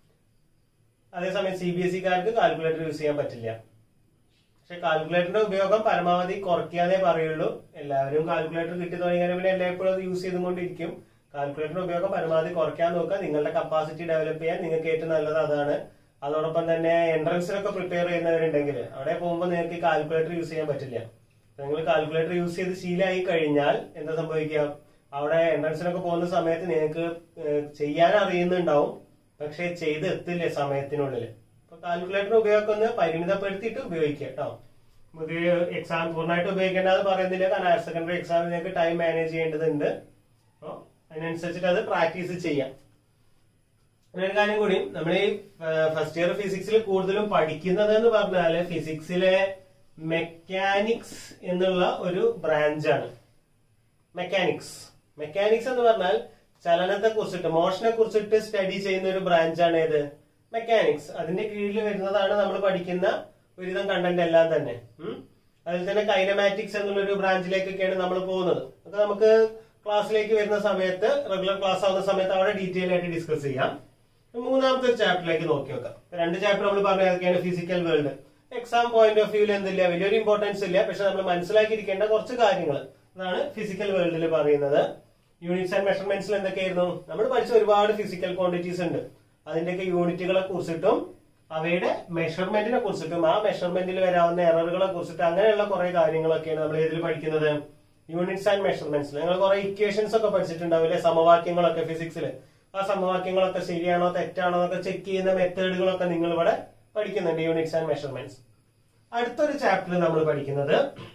അതേസമയം സി ബി എസ് ഇക്കാർക്ക് കാൽക്കുലേറ്റർ യൂസ് ചെയ്യാൻ പറ്റില്ല പക്ഷെ കാൽക്കുലേറ്ററിന്റെ ഉപയോഗം പരമാവധി കുറയ്ക്കാനേ പറയുള്ളൂ എല്ലാവരും കാൽക്കുലേറ്റർ കിട്ടി തുടങ്ങിയാൽ പിന്നെ എല്ലായ്പ്പോഴും അത് യൂസ് ചെയ്തുകൊണ്ടിരിക്കും കാൽക്കുലേറ്ററിന്റെ ഉപയോഗം പരമാവധി കുറയ്ക്കാൻ നോക്കുക നിങ്ങളുടെ കപ്പാസിറ്റി ഡെവലപ്പ് ചെയ്യാൻ നിങ്ങൾക്ക് ഏറ്റവും നല്ലത് അതാണ് അതോടൊപ്പം തന്നെ എൻട്രൻസിനൊക്കെ പ്രിപ്പയർ ചെയ്യുന്നവരുണ്ടെങ്കിൽ അവിടെ പോകുമ്പോൾ നിങ്ങൾക്ക് കാൽക്കുലേറ്റർ യൂസ് ചെയ്യാൻ പറ്റില്ല നിങ്ങൾ കാൽക്കുലേറ്റർ യൂസ് ചെയ്ത് ശീലമായി കഴിഞ്ഞാൽ എന്താ സംഭവിക്കുക അവിടെ എൻട്രൻസിനൊക്കെ പോകുന്ന സമയത്ത് നിങ്ങൾക്ക് ഏഹ്, ചെയ്യാൻ അറിയുന്നുണ്ടാവും പക്ഷെ ചെയ്ത് എത്തില്ല സമയത്തിനുള്ളിൽ അപ്പൊ കാൽക്കുലേറ്റർ ഉപയോഗം ഒന്ന് പരിമിതപ്പെടുത്തിയിട്ട് ഉപയോഗിക്കുക കേട്ടോ ഇത് എക്സാം പൂർണ്ണമായിട്ട് ഉപയോഗിക്കേണ്ടത് പറയുന്നില്ല കാരണം ഹയർ സെക്കൻഡറി എക്സാമിൽ നിങ്ങൾക്ക് ടൈം മാനേജ് ചെയ്യേണ്ടതുണ്ട് അപ്പോൾ അതിനനുസരിച്ചിട്ട് അത് പ്രാക്ടീസ് ചെയ്യാം പിന്നെ ഒരു കാര്യം കൂടി നമ്മൾ ഈ ഫസ്റ്റ് ഇയർ ഫിസിക്സിൽ കൂടുതലും പഠിക്കുന്നത് എന്ന് പറഞ്ഞാല് ഫിസിക്സിലെ മെക്കാനിക്സ് എന്നുള്ള ഒരു ബ്രാഞ്ചാണ് മെക്കാനിക്സ് മെക്കാനിക്സ് എന്ന് പറഞ്ഞാൽ ചലനത്തെ കുറിച്ചിട്ട് മോഷനെ കുറിച്ചിട്ട് സ്റ്റഡി ചെയ്യുന്ന ഒരു ബ്രാഞ്ചാണ് ഏത് മെക്കാനിക്സ് അതിന്റെ കീഴിൽ വരുന്നതാണ് നമ്മൾ പഠിക്കുന്ന ഒരുവിധം കണ്ടന്റ് എല്ലാം തന്നെ ഉം. അതിൽ തന്നെ കൈനമാറ്റിക്സ് എന്നുള്ള ഒരു ബ്രാഞ്ചിലേക്കൊക്കെയാണ് നമ്മൾ പോകുന്നത് അപ്പൊ നമുക്ക് ക്ലാസ്സിലേക്ക് വരുന്ന സമയത്ത് റെഗുലർ ക്ലാസ് ആവുന്ന സമയത്ത് അവിടെ ഡീറ്റെയിൽ ആയിട്ട് ഡിസ്കസ് ചെയ്യാം മൂന്നാമത്തെ ഒരു ചാപ്റ്ററിലേക്ക് നോക്കി നോക്കാം രണ്ട് ചാപ്റ്റർ നമ്മൾ പറഞ്ഞ ഏതൊക്കെയാണ് physical world exam point of വ്യൂവിൽ എന്തില്ല വലിയൊരു ഇമ്പോർട്ടൻസ് ഇല്ല പക്ഷെ നമ്മൾ മനസ്സിലാക്കിയിരിക്കേണ്ട കുറച്ച് കാര്യങ്ങൾ അതാണ് ഫിസിക്കൽ വേൾഡിൽ പറയുന്നത് യൂണിറ്റ്സ് ആൻഡ് മെഷർമെന്റ്സിൽ എന്തൊക്കെയായിരുന്നു നമ്മൾ പഠിച്ച ഒരുപാട് ഫിസിക്കൽ ക്വാണ്ടിറ്റീസ് ഉണ്ട് അതിന്റെയൊക്കെ യൂണിറ്റുകളെ കുറിച്ചിട്ടും അവയുടെ മെഷർമെന്റിനെ കുറിച്ചിട്ടും ആ മെഷർമെന്റിൽ വരാവുന്ന എററുകളെ കുറിച്ചിട്ട് അങ്ങനെയുള്ള കുറെ കാര്യങ്ങളൊക്കെയാണ് നമ്മൾ ഇതിൽ പഠിക്കുന്നത് യൂണിറ്റ്സ് ആൻഡ് മെഷർമെന്റ്സിൽ നിങ്ങൾ കുറെ ഇക്വേഷൻസ് ഒക്കെ പഠിച്ചിട്ടുണ്ടാവില്ലേ സമവാക്യങ്ങളൊക്കെ ഫിസിക്സിൽ ആ സമവാക്യങ്ങളൊക്കെ ശരിയാണോ തെറ്റാണോ എന്നൊക്കെ ചെക്ക് ചെയ്യുന്ന മെത്തേഡുകളൊക്കെ നിങ്ങൾ ഇവിടെ പഠിക്കുന്നുണ്ട് യൂണിറ്റ്സ് ആൻഡ് മെഷർമെന്റ്സ് അടുത്തൊരു ചാപ്റ്ററിൽ നമ്മൾ പഠിക്കുന്നത്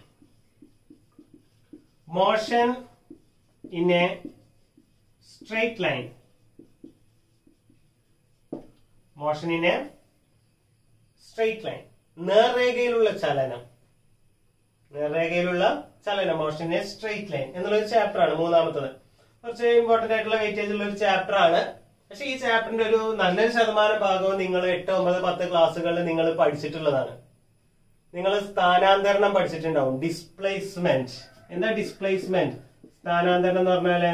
motion in a straight line motion in a straight line നേർരേഖയിലുള്ള ചലനം നേർരേഖയിലുള്ള ചലനം motion in a straight line എന്നുള്ളൊരു ചാപ്റ്റർ ആണ് മൂന്നാമത്തത് കുറച്ച് ഇമ്പോർട്ടന്റ് ആയിട്ടുള്ള വെയിറ്റേജ് ഉള്ള ഒരു ചാപ്റ്റർ ആണ് പക്ഷെ ഈ ചാപ്റ്ററിന്റെ ഒരു നല്ലൊരു ശതമാനം ഭാഗവും നിങ്ങൾ എട്ട് ഒമ്പത് പത്ത് ക്ലാസ്സുകളിൽ നിങ്ങൾ പഠിച്ചിട്ടുള്ളതാണ് നിങ്ങൾ സ്ഥാനാന്തരണം പഠിച്ചിട്ടുണ്ടാവും ഡിസ്പ്ലേസ്മെന്റ് എന്താ ഡിസ്പ്ലേസ്മെന്റ് സ്ഥാനാന്തരണം എന്ന് പറഞ്ഞാല്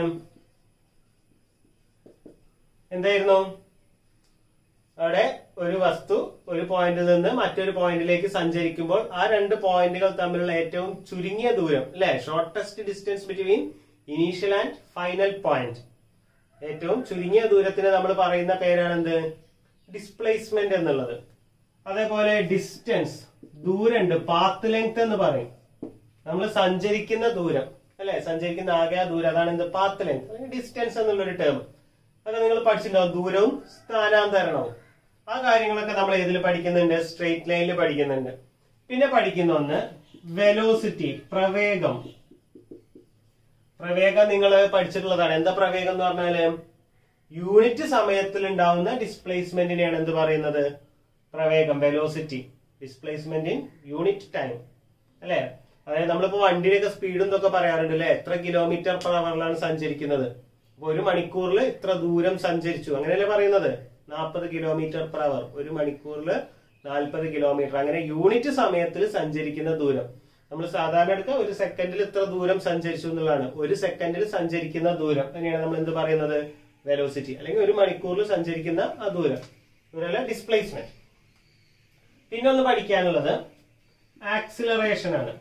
എന്തായിരുന്നു അവിടെ ഒരു വസ്തു ഒരു പോയിന്റിൽ നിന്ന് മറ്റൊരു പോയിന്റിലേക്ക് സഞ്ചരിക്കുമ്പോൾ ആ രണ്ട് പോയിന്റുകൾ തമ്മിലുള്ള ഏറ്റവും ചുരുങ്ങിയ ദൂരം അല്ലെ shortest distance between initial and final point ഏറ്റവും ചുരുങ്ങിയ ദൂരത്തിന് നമ്മൾ പറയുന്ന പേരാണ് എന്ത് ഡിസ്പ്ലേസ്മെന്റ് എന്നുള്ളത് അതേപോലെ ഡിസ്റ്റൻസ് ദൂരമുണ്ട് പാത്ത് ലെങ്ത് എന്ന് പറയും നമ്മൾ സഞ്ചരിക്കുന്ന ദൂരം അല്ലെ സഞ്ചരിക്കുന്ന ആകെ ആ ദൂരം അതാണ് എന്ത് പാത്ത് ലെങ്ത് അല്ലെങ്കിൽ ഡിസ്റ്റൻസ് എന്നുള്ളൊരു ടേം അതൊക്കെ നിങ്ങൾ പഠിച്ചിട്ടുണ്ടാവും ദൂരവും സ്ഥാനാന്തരണവും ആ കാര്യങ്ങളൊക്കെ നമ്മൾ ഏതിൽ പഠിക്കുന്നുണ്ട് സ്ട്രെയിറ്റ് ലൈനിൽ പഠിക്കുന്നുണ്ട് പിന്നെ പഠിക്കുന്ന ഒന്ന് വെലോസിറ്റി പ്രവേഗം പ്രവേഗം നിങ്ങൾ പഠിച്ചിട്ടുള്ളതാണ് എന്താ പ്രവേഗം എന്ന് പറഞ്ഞാല് യൂണിറ്റ് സമയത്തിൽ ഉണ്ടാവുന്ന ഡിസ്പ്ലേസ്മെന്റിനെയാണ് എന്ത് പറയുന്നത് പ്രവേഗം velocity displacement in unit time അല്ലെ അതായത് നമ്മളിപ്പോ വണ്ടിയുടെയൊക്കെ സ്പീഡ് എന്നൊക്കെ പറയാറുണ്ട് അല്ലെ എത്ര കിലോമീറ്റർ പെർ അവറിലാണ് സഞ്ചരിക്കുന്നത് അപ്പൊ ഒരു മണിക്കൂറിൽ ഇത്ര ദൂരം സഞ്ചരിച്ചു അങ്ങനെയല്ലേ പറയുന്നത് നാൽപ്പത് കിലോമീറ്റർ പെർ അവർ ഒരു മണിക്കൂറിൽ നാൽപ്പത് കിലോമീറ്റർ അങ്ങനെ യൂണിറ്റ് സമയത്തിൽ സഞ്ചരിക്കുന്ന ദൂരം നമ്മൾ സാധാരണ എടുക്കുക ഒരു സെക്കൻഡിൽ ഇത്ര ദൂരം സഞ്ചരിച്ചു എന്നുള്ളതാണ് ഒരു സെക്കൻഡിൽ സഞ്ചരിക്കുന്ന ദൂരം തന്നെയാണ് നമ്മൾ എന്ത് പറയുന്നത് വെലോസിറ്റി അല്ലെങ്കിൽ ഒരു മണിക്കൂറിൽ സഞ്ചരിക്കുന്ന ആ ദൂരം ദൂരമല്ല ഡിസ്പ്ലേസ്മെന്റ് പിന്നെ ഒന്ന് പഠിക്കാനുള്ളത് ആക്സിലറേഷൻ ആണ്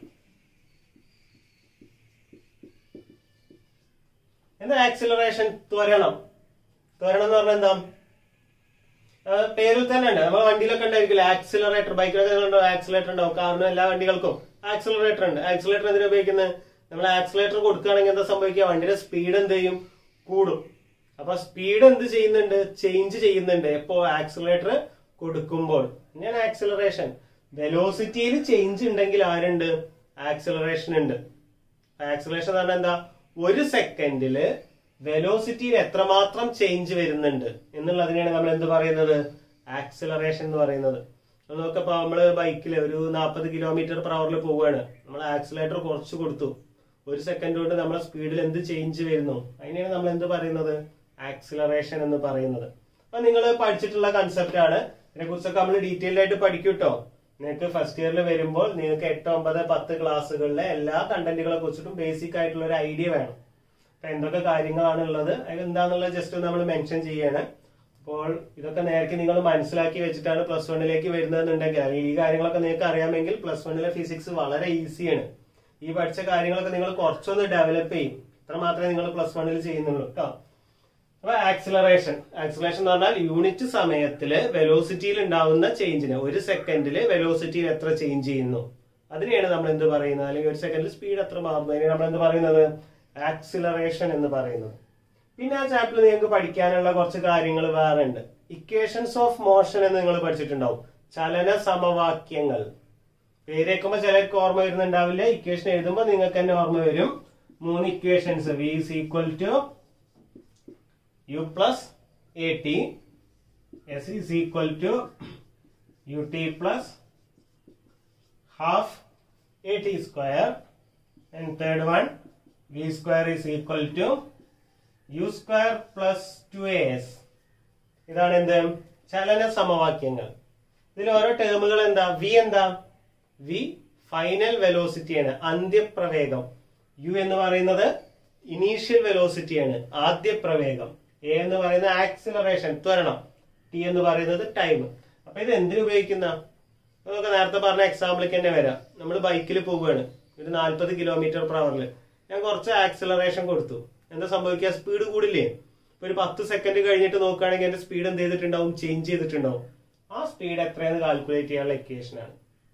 എന്താ ആക്സിലറേഷൻ ത്വരണം ത്വരണം എന്ന് പറഞ്ഞാൽ എന്താ ആ, പേരിൽ തന്നെ ഉണ്ട് നമ്മൾ വണ്ടിയിലൊക്കെ ഉണ്ടായിരിക്കില്ല ആക്സിലറേറ്റർ ബൈക്കിലൊക്കെ ഉണ്ടാവും ആക്സിലേറ്റർ ഉണ്ടാവും കാറിനും എല്ലാ വണ്ടികൾക്കും ആക്സിലറേറ്റർ ഉണ്ട് ആക്സിലേറ്റർ എന്തിനാ ഉപയോഗിക്കുന്നത് നമ്മൾ ആക്സിലേറ്റർ കൊടുക്കുകയാണെങ്കിൽ എന്താ സംഭവിക്കുക വണ്ടിയുടെ സ്പീഡ് എന്ത് ചെയ്യും കൂടും അപ്പൊ സ്പീഡ് എന്ത് ചെയ്യുന്നുണ്ട് ചേഞ്ച് ചെയ്യുന്നുണ്ട് എപ്പോ ആക്സിലറേറ്റർ കൊടുക്കുമ്പോൾ ഞാൻ ആക്സിലറേഷൻ വെലോസിറ്റിയിൽ ചേഞ്ച് ഉണ്ടെങ്കിൽ ആരുണ്ട് ആക്സിലറേഷൻ ഉണ്ട് ആക്സിലറേഷൻ എന്ന് പറഞ്ഞാൽ എന്താ ഒരു സെക്കൻഡില് വെലോസിറ്റിയിൽ എത്രമാത്രം ചേഞ്ച് വരുന്നുണ്ട് എന്നുള്ളതിനെയാണ് നമ്മൾ എന്ത് പറയുന്നത് ആക്സിലറേഷൻ എന്ന് പറയുന്നത് നോക്കപ്പോ നമ്മള് ബൈക്കിൽ ഒരു നാൽപ്പത് കിലോമീറ്റർ പെർ അവറിൽ പോവുകയാണ് നമ്മൾ ആക്സിലേറ്റർ കുറച്ച് കൊടുത്തു ഒരു സെക്കൻഡ് കൊണ്ട് നമ്മളെ സ്പീഡിൽ എന്ത് ചേഞ്ച് വരുന്നു അതിനെയാണ് നമ്മൾ എന്ത് പറയുന്നത് ആക്സിലറേഷൻ എന്ന് പറയുന്നത് അപ്പൊ നിങ്ങൾ പഠിച്ചിട്ടുള്ള കൺസെപ്റ്റ് ആണ് ഇതിനെ കുറിച്ചൊക്കെ നമ്മൾ ഡീറ്റെയിൽ ആയിട്ട് പഠിക്കും കേട്ടോ നിങ്ങൾക്ക് ഫസ്റ്റ് ഇയറിൽ വരുമ്പോൾ നിങ്ങൾക്ക് എട്ട് ഒമ്പത് പത്ത് ക്ലാസ്സുകളിലെ എല്ലാ കണ്ടന്റുകളെ കുറിച്ചിട്ടും ബേസിക് ആയിട്ടുള്ള ഒരു ഐഡിയ വേണം അപ്പൊ എന്തൊക്കെ കാര്യങ്ങളാണ് ഉള്ളത് അത് എന്താണെന്നുള്ളത് ജസ്റ്റ് നമ്മൾ മെൻഷൻ ചെയ്യാണ് അപ്പോൾ ഇതൊക്കെ നേരത്തെ നിങ്ങൾ മനസ്സിലാക്കി വെച്ചിട്ടാണ് പ്ലസ് വണ്ണിലേക്ക് വരുന്നതെന്നുണ്ടെങ്കിൽ അല്ലെങ്കിൽ ഈ കാര്യങ്ങളൊക്കെ നിങ്ങൾക്ക് അറിയാമെങ്കിൽ പ്ലസ് വണ്ണിലെ ഫിസിക്സ് വളരെ ഈസിയാണ് ഈ പഠിച്ച കാര്യങ്ങളൊക്കെ നിങ്ങൾ കുറച്ചൊന്ന് ഡെവലപ്പ് ചെയ്യും ഇത്ര മാത്രമേ നിങ്ങൾ പ്ലസ് വണ്ണിൽ ചെയ്യുന്നുള്ളൂ കേട്ടോ അപ്പൊ ആക്സിലറേഷൻ ആക്സിലറേഷൻ എന്ന് പറഞ്ഞാൽ യൂണിറ്റ് സമയത്തില് വെലോസിറ്റിയിൽ ഉണ്ടാവുന്ന ചേഞ്ചിന് ഒരു സെക്കൻഡില് വെലോസിറ്റിയിൽ എത്ര ചേഞ്ച് ചെയ്യുന്നു അതിനെയാണ് നമ്മൾ എന്ത് പറയുന്നത് അല്ലെങ്കിൽ ഒരു സെക്കൻഡിൽ സ്പീഡ് എത്ര മാറുന്നു അതിനെ നമ്മൾ എന്ത് പറയുന്നത് ആക്സിലറേഷൻ എന്ന് പറയുന്നത് പിന്നെ ആ ചാപ്റ്ററിൽ നിങ്ങൾക്ക് പഠിക്കാനുള്ള കുറച്ച് കാര്യങ്ങൾ വേറെ ഉണ്ട് ഇക്വേഷൻസ് ഓഫ് മോഷൻ എന്ന് നിങ്ങൾ പഠിച്ചിട്ടുണ്ടാവും ചലന സമവാക്യങ്ങൾ പേര് കേൾക്കുമ്പോൾ ചിലർക്ക് ഓർമ്മ വരുന്നുണ്ടാവില്ല ഇക്വേഷൻ എഴുതുമ്പോൾ നിങ്ങൾക്ക് തന്നെ ഓർമ്മ വരും മൂന്ന് equations v is equal to u plus a t s is equal to u t plus half a t square and third one v square is equal to u square plus two a s ഇതാണ് എന്ത് ചലന സമവാക്യങ്ങൾ ഇതിൽ ഓരോ ടേമുകൾ എന്താ v എന്താ v final വെലോസിറ്റിയാണ് അന്ത്യപ്രവേഗം യു എന്ന് പറയുന്നത് ഇനീഷ്യൽ വെലോസിറ്റിയാണ് ആദ്യ പ്രവേഗം എ എന്ന് പറയുന്നത് ആക്സിലറേഷൻ ത്വരണം ടി എന്ന് പറയുന്നത് ടൈം അപ്പൊ ഇത് എന്തിനു ഉപയോഗിക്കുന്ന നമുക്ക് നേരത്തെ പറഞ്ഞ എക്സാമ്പിളിലേക്ക് തന്നെ വരാം നമ്മൾ ബൈക്കിൽ പോവുകയാണ് ഒരു നാല്പത് കിലോമീറ്റർ per hour ഞാൻ കുറച്ച് ആക്സിലറേഷൻ കൊടുത്തു എന്താ സംഭവിക്കുക സ്പീഡ് കൂടില്ലേ ഇപ്പൊ ഒരു പത്ത് സെക്കൻഡ് കഴിഞ്ഞിട്ട് നോക്കുകയാണെങ്കിൽ എന്റെ സ്പീഡ് എന്ത് ചെയ്തിട്ടുണ്ടാവും ചേഞ്ച് ചെയ്തിട്ടുണ്ടാവും ആ സ്പീഡ് എത്രയെന്ന് കാൽക്കുലേറ്റ് ചെയ്യാനുള്ള ഇക്വേഷൻ ആണ്